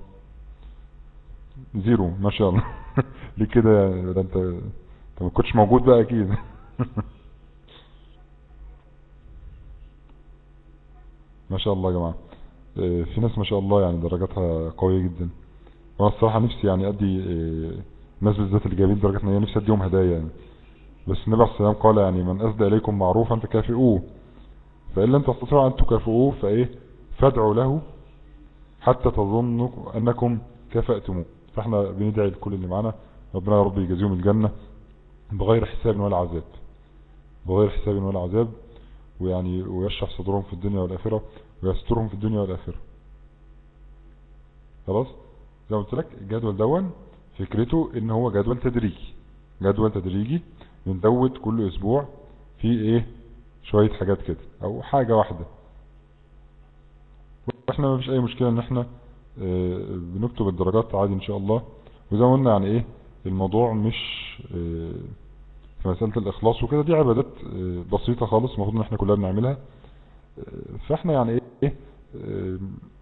زيرو ما شاء الله ليه كده ده انت انت ما كنتش موجود بقى اكيد ما شاء الله يا جماعة آه، في ناس ما شاء الله يعني درجاتها قوية جدا وانا الصراحة نفسي يعني ادي آه، الناس بالذات اللي جايبين درجات نية نفسي اديهم هدايا يعني بس النبي عليه السلام قال يعني من اسدى اليكم معروفا فكافئوه فإن لم تستطيعوا ان تكافئوه فايه فادعوا له حتى تظنوا انكم كافأتموه فاحنا بندعي لكل اللي معانا ربنا يا رب يجازيهم الجنة بغير حساب ولا عذاب بغير حساب ولا عذاب ويعني ويشرح صدرهم في الدنيا والآخرة ويسترهم في الدنيا والآخرة خلاص زي ما قلت لك الجدول دون فكرته ان هو جدول تدريجي جدول تدريجي بنزود كل اسبوع في ايه شوية حاجات كده او حاجة واحدة واحنا ما فيش اي مشكلة ان احنا آه، بنكتب الدرجات عادي ان شاء الله وزي ما قلنا يعني ايه الموضوع مش آه، في مسألة الاخلاص وكده دي عبادات آه، بسيطة خالص المفروض ان احنا كلنا بنعملها آه، فاحنا يعني ايه آه،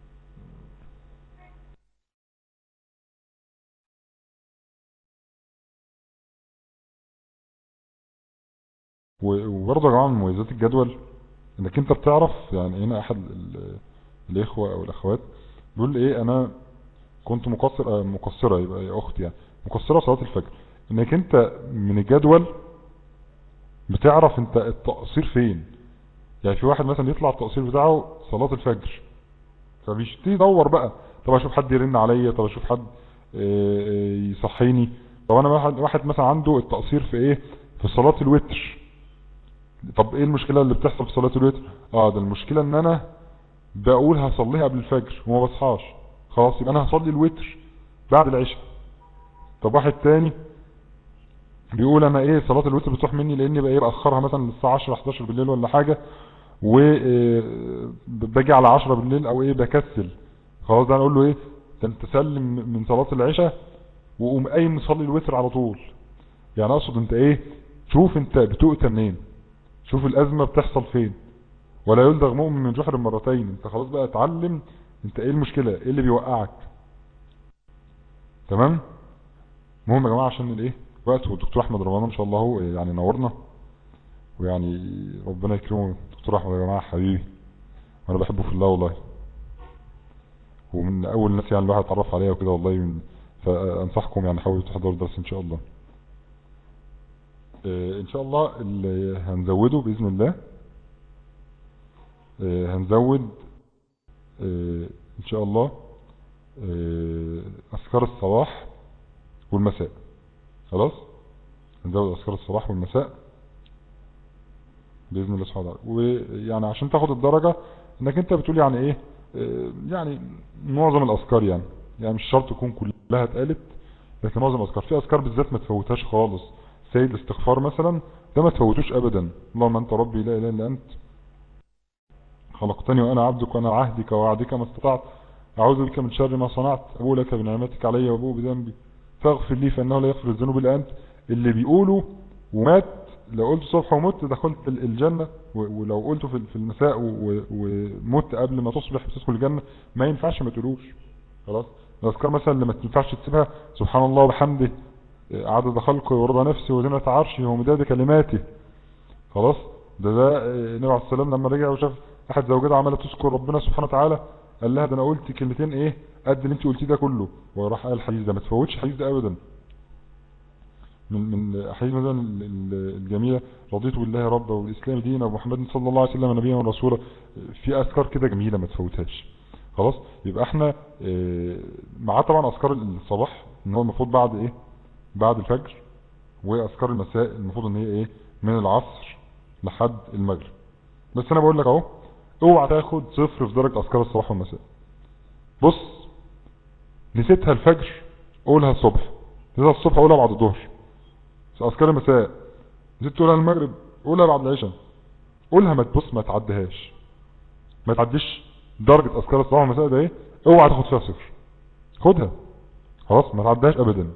و- وبرضه يا جماعة من مميزات الجدول انك انت بتعرف يعني هنا احد ال- الاخوة او الاخوات بيقول ايه انا كنت مقصر آه، مقصرة يبقى يا اختي يعني مقصرة صلاة الفجر انك انت من الجدول بتعرف انت التقصير فين يعني في واحد مثلا يطلع التقصير بتاعه صلاة الفجر فبيشتي يدور بقى طب اشوف حد يرن عليا طب اشوف حد آه، آه، يصحيني طب انا واحد, واحد مثلا عنده التقصير في ايه في صلاة الوتر طب ايه المشكلة اللي بتحصل في صلاة الوتر اه ده المشكلة ان انا بقول هصليها قبل الفجر وما بصحاش خلاص يبقى انا هصلي الوتر بعد العشاء طب واحد تاني بيقول انا ايه صلاة الوتر بتروح مني لاني بقى ايه باخرها مثلا للساعة 10 11 بالليل ولا حاجة وباجي على 10 بالليل او ايه بكسل خلاص ده انا اقول له ايه ده انت سلم من صلاة العشاء وقوم قايم مصلي الوتر على طول يعني اقصد انت ايه شوف انت بتؤتى منين شوف الازمة بتحصل فين ولا يلدغ مؤمن من جحر مرتين انت خلاص بقى اتعلم انت ايه المشكلة ايه اللي بيوقعك تمام المهم يا جماعة عشان الايه وقت والدكتور احمد رمضان ان شاء الله هو يعني نورنا ويعني ربنا يكرمه دكتور احمد يا جماعة حبيبي وانا بحبه في الله والله ومن اول الناس يعني الواحد اتعرف عليها وكده والله من فانصحكم يعني حاولوا تحضروا الدرس ان شاء الله اه ان شاء الله اللي هنزوده باذن الله اه هنزود اه ان شاء الله اذكار الصباح والمساء خلاص هنزود اذكار الصباح والمساء باذن الله سبحانه وتعالى ويعني عشان تاخد الدرجة انك انت بتقول يعني ايه يعني معظم الاذكار يعني يعني مش شرط تكون كلها اتقالت لكن معظم الاذكار في اذكار بالذات ما تفوتهاش خالص سيد الاستغفار مثلا ده ما تفوتوش ابدا اللهم انت ربي لا اله الا انت خلقتني وانا عبدك وانا عهدك ووعدك ما استطعت اعوذ بك من شر ما صنعت ابو لك بنعمتك علي وابو بذنبي فاغفر لي فانه لا يغفر الذنوب الا انت اللي بيقوله ومات لو قلت صبح ومت دخلت الجنة ولو قلته في المساء ومت قبل ما تصبح بتدخل الجنة ما ينفعش ما تقولوش خلاص الاذكار مثلا اللي ما تنفعش تسيبها سبحان الله وبحمده عدد خلقه ورضا نفسه وزنة عرشه ومداد كلماته خلاص ده ده النبي عليه السلام لما رجع وشاف احد زوجاته عماله تذكر ربنا سبحانه وتعالى قال لها ده انا قلت كلمتين ايه قد اللي انت قلتيه ده كله وراح قال الحديث ده ما تفوتش الحديث ده ابدا من من احاديث مثلا الجميله رضيت بالله ربا والاسلام دينا ومحمد صلى الله عليه وسلم نبيا ورسولا في اذكار كده جميله ما تفوتهاش خلاص يبقى احنا معاه طبعا اذكار الصباح ان هو المفروض بعد ايه بعد الفجر واذكار المساء المفروض ان هي ايه من العصر لحد المغرب بس انا بقول لك اهو اوعى تاخد صفر في درجه اذكار الصباح والمساء بص نسيتها الفجر قولها الصبح نسيتها الصبح قولها بعد الظهر اذكار المساء نسيت تقولها المغرب قولها بعد العشاء قولها ما تبص ما تعديهاش ما تعديش درجة اذكار الصباح والمساء ده ايه اوعى تاخد فيها صفر خدها خلاص ما تعديهاش ابدا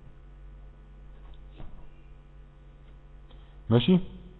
ماشي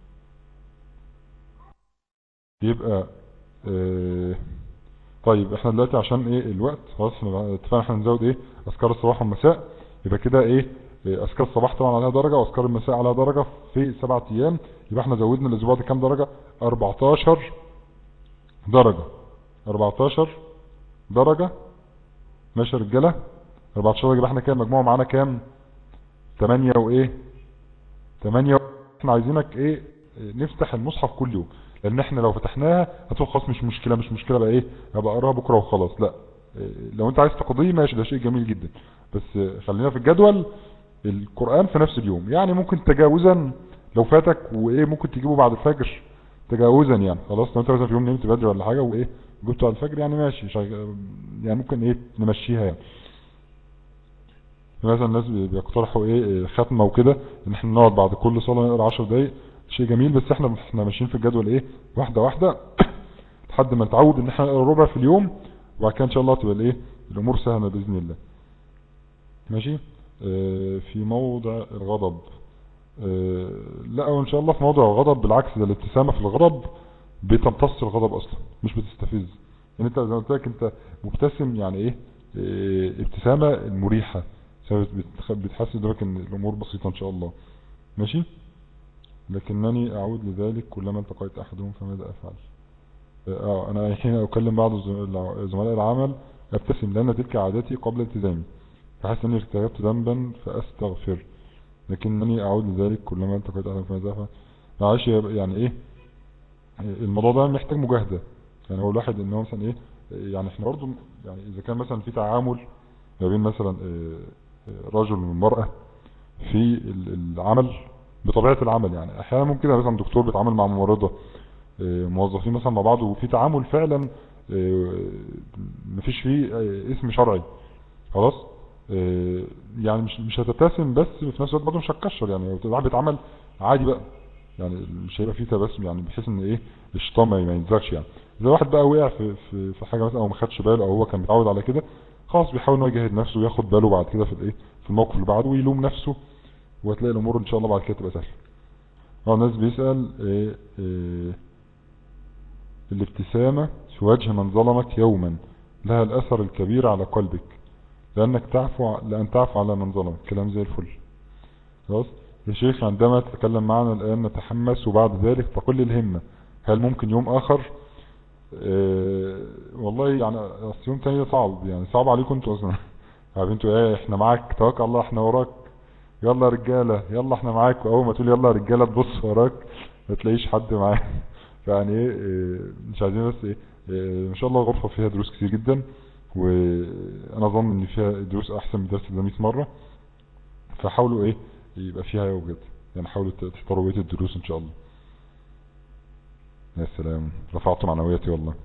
يبقى اه طيب احنا دلوقتي عشان ايه الوقت خلاص اتفقنا احنا نزود ايه اذكار الصباح والمساء يبقى كده ايه اذكار الصباح طبعا عليها درجة واذكار المساء عليها درجة في سبعة ايام يبقى احنا زودنا الاسبوع ده كام درجة 14 درجة 14 درجة ماشي يا رجالة 14 درجة يبقى احنا كام مجموعة معانا كام 8 وايه 8 احنا عايزينك ايه نفتح المصحف كل يوم لان احنا لو فتحناها هتقول خلاص مش مشكلة مش مشكلة بقى ايه هبقى اقراها بكرة وخلاص لا لو انت عايز تقضيه ماشي ده شيء جميل جدا بس خلينا في الجدول القرآن في نفس اليوم يعني ممكن تجاوزا لو فاتك وايه ممكن تجيبه بعد الفجر تجاوزا يعني خلاص لو انت مثلا في يوم نمت بدري ولا حاجة وايه جبته على الفجر يعني ماشي شغ... يعني ممكن ايه نمشيها يعني مثلا الناس بيقترحوا ايه ختمة وكده ان احنا نقعد بعد كل صلاة نقرا 10 دقايق شيء جميل بس احنا احنا ماشيين في الجدول ايه واحدة واحدة لحد ما نتعود ان احنا نقرا ربع في اليوم وبعد كده ان شاء الله تبقى الايه الامور سهلة باذن الله ماشي اه في موضع الغضب اه لا وان شاء الله في موضع الغضب بالعكس ده الابتسامة في الغضب بتمتص الغضب اصلا مش بتستفز يعني انت زي ما قلت لك انت مبتسم يعني ايه اه ابتسامة مريحة بتحسس دلوقتي ان الامور بسيطة ان شاء الله ماشي لكنني اعود لذلك كلما التقيت احدهم فماذا افعل اه انا حين اكلم بعض زملاء العمل ابتسم لان تلك عادتي قبل التزامي فحس اني ارتكبت ذنبا فاستغفر لكنني اعود لذلك كلما التقيت احدهم فماذا افعل معلش يعني ايه الموضوع ده محتاج مجاهدة يعني هو الواحد ان هو مثلا ايه يعني احنا برضه يعني اذا كان مثلا في تعامل ما بين مثلا رجل ومرأة في العمل بطبيعة العمل يعني احيانا ممكن مثلا دكتور بيتعامل مع ممرضة موظفين مثلا مع بعض وفي تعامل فعلا مفيش فيه اسم شرعي خلاص يعني مش مش هتبتسم بس في نفس الوقت برضه مش هتكشر يعني الواحد بيتعامل عادي بقى يعني مش هيبقى فيه تبسم يعني بحيث ان ايه الشيطان ما ينزغش يعني اذا واحد بقى وقع في في في حاجه مثلا او ما خدش باله او هو كان متعود على كده خلاص بيحاول ان هو يجاهد نفسه وياخد باله بعد كده في الايه في الموقف اللي بعده ويلوم نفسه وهتلاقي الامور ان شاء الله بعد كده تبقى سهله اه الناس بيسال إيه إيه الابتسامه في وجه من ظلمك يوما لها الاثر الكبير على قلبك لانك تعفو ع- لان تعفو على من ظلم كلام زي الفل خلاص يا شيخ عندما تتكلم معنا الان نتحمس وبعد ذلك تقل الهمة هل ممكن يوم اخر اه والله يعني اصل يوم تاني ده صعب يعني صعب عليكم انتوا اصلا عارف انتوا ايه احنا معاك توكل على الله احنا وراك يلا يا رجالة يلا احنا معاك واول ما تقول يلا يا رجالة تبص وراك ما تلاقيش حد معاك يعني ايه اه، مش عايزين بس ايه اه، ان شاء الله الغرفة فيها دروس كتير جدا وانا اظن ان فيها دروس احسن من درس ده 100 مرة فحاولوا ايه يبقى فيها بجد يعني حاولوا ت- تختاروا بقية الدروس ان شاء الله يا سلام رفعتوا معنوياتي والله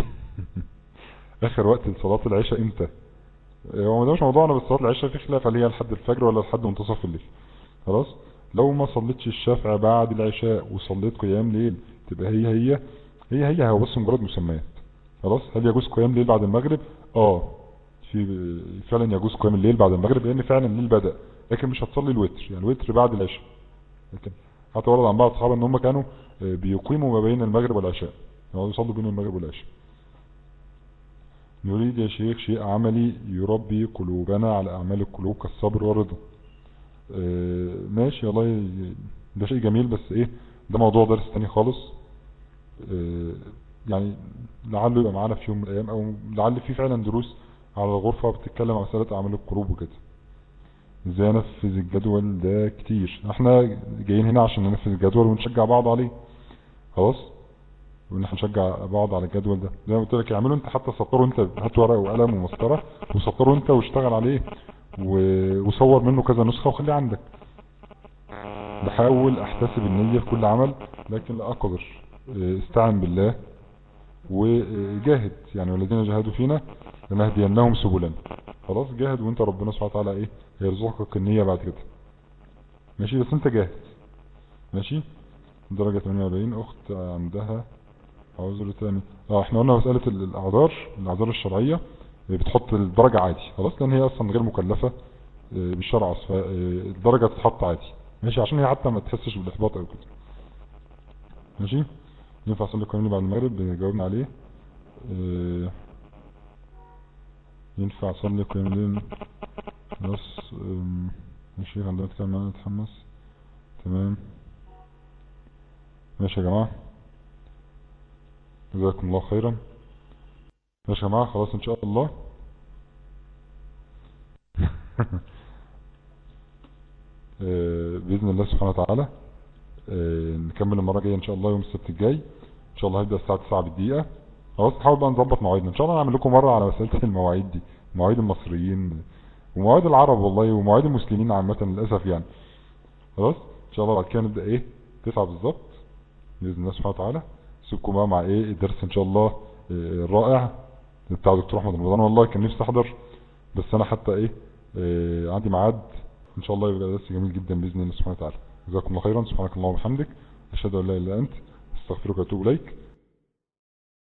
اخر وقت لصلاة العشاء امتى هو ده مش موضوعنا بس صلاة العشاء في خلاف هل هي لحد الفجر ولا لحد منتصف الليل خلاص لو ما صليتش الشفع بعد العشاء وصليت قيام ليل تبقى هي هي هي هي هو بس مجرد مسميات خلاص هل يجوز قيام ليل بعد المغرب اه في فعلا يجوز قيام الليل بعد المغرب لان فعلا الليل بدأ لكن مش هتصلي الوتر يعني الوتر بعد العشاء لكن حتى ورد عن بعض الصحابه ان هم كانوا آه، بيقيموا ما بين المغرب والعشاء يعني يصلوا بين المغرب والعشاء نريد يا شيخ شيء عملي يربي قلوبنا على أعمال القلوب كالصبر والرضا آه، ماشي والله ده شيء جميل بس ايه ده موضوع درس تاني خالص آه، يعني لعله يبقى معانا في يوم من الايام او لعل في فعلا دروس على الغرفة بتتكلم عن مسألة اعمال القلوب وكده ازاي انفذ الجدول ده كتير احنا جايين هنا عشان ننفذ الجدول ونشجع بعض عليه خلاص وان احنا نشجع بعض على الجدول ده زي ما قلت لك اعملوا انت حتى سطروا انت هات ورقه وقلم ومسطره وسطروا انت واشتغل عليه و- وصور منه كذا نسخه وخليه عندك بحاول احتسب النيه في كل عمل لكن لا اقدر اه، استعن بالله وجاهد يعني والذين جاهدوا فينا لنهدينهم سبلنا خلاص جاهد وانت ربنا سبحانه وتعالى ايه هيرزقك النيه بعد كده ماشي بس انت جاهد ماشي درجة 48 اخت عندها عذر تاني اه احنا قلنا مسألة ال- الاعذار الاعذار الشرعية آه، بتحط الدرجة عادي خلاص لان هي اصلا غير مكلفة آه، بالشرع فالدرجة تتحط عادي ماشي عشان هي حتى ما تحسش بالاحباط او كده ماشي ينفع اصلي قيام بعد المغرب آه، جاوبنا عليه آه، ينفع اصلي قيام الليل خلاص آم، ماشي عندنا كلام معانا نتحمس تمام ماشي يا جماعة جزاكم الله خيرا ماشي يا جماعة خلاص ان شاء الله آه، بإذن الله سبحانه وتعالى آه، نكمل المرة الجاية ان شاء الله يوم السبت الجاي ان شاء الله هيبدأ الساعة 9 بالدقيقة خلاص نحاول بقى نظبط مواعيدنا ان شاء الله نعمل لكم مرة على مسألة المواعيد دي مواعيد المصريين ومواعيد العرب والله ومواعيد المسلمين عامة للأسف يعني خلاص ان شاء الله بعد كده نبدأ ايه 9 بالظبط بإذن الله سبحانه وتعالى سيبكم بقى مع ايه الدرس ان شاء الله آه، الرائع بتاع دكتور احمد رمضان والله كان نفسي احضر بس انا حتى ايه آه، عندي ميعاد ان شاء الله يبقى درس جميل جدا باذن الله سبحانه وتعالى جزاكم الله خيرا سبحانك اللهم وبحمدك اشهد ان لا اله الا انت استغفرك واتوب اليك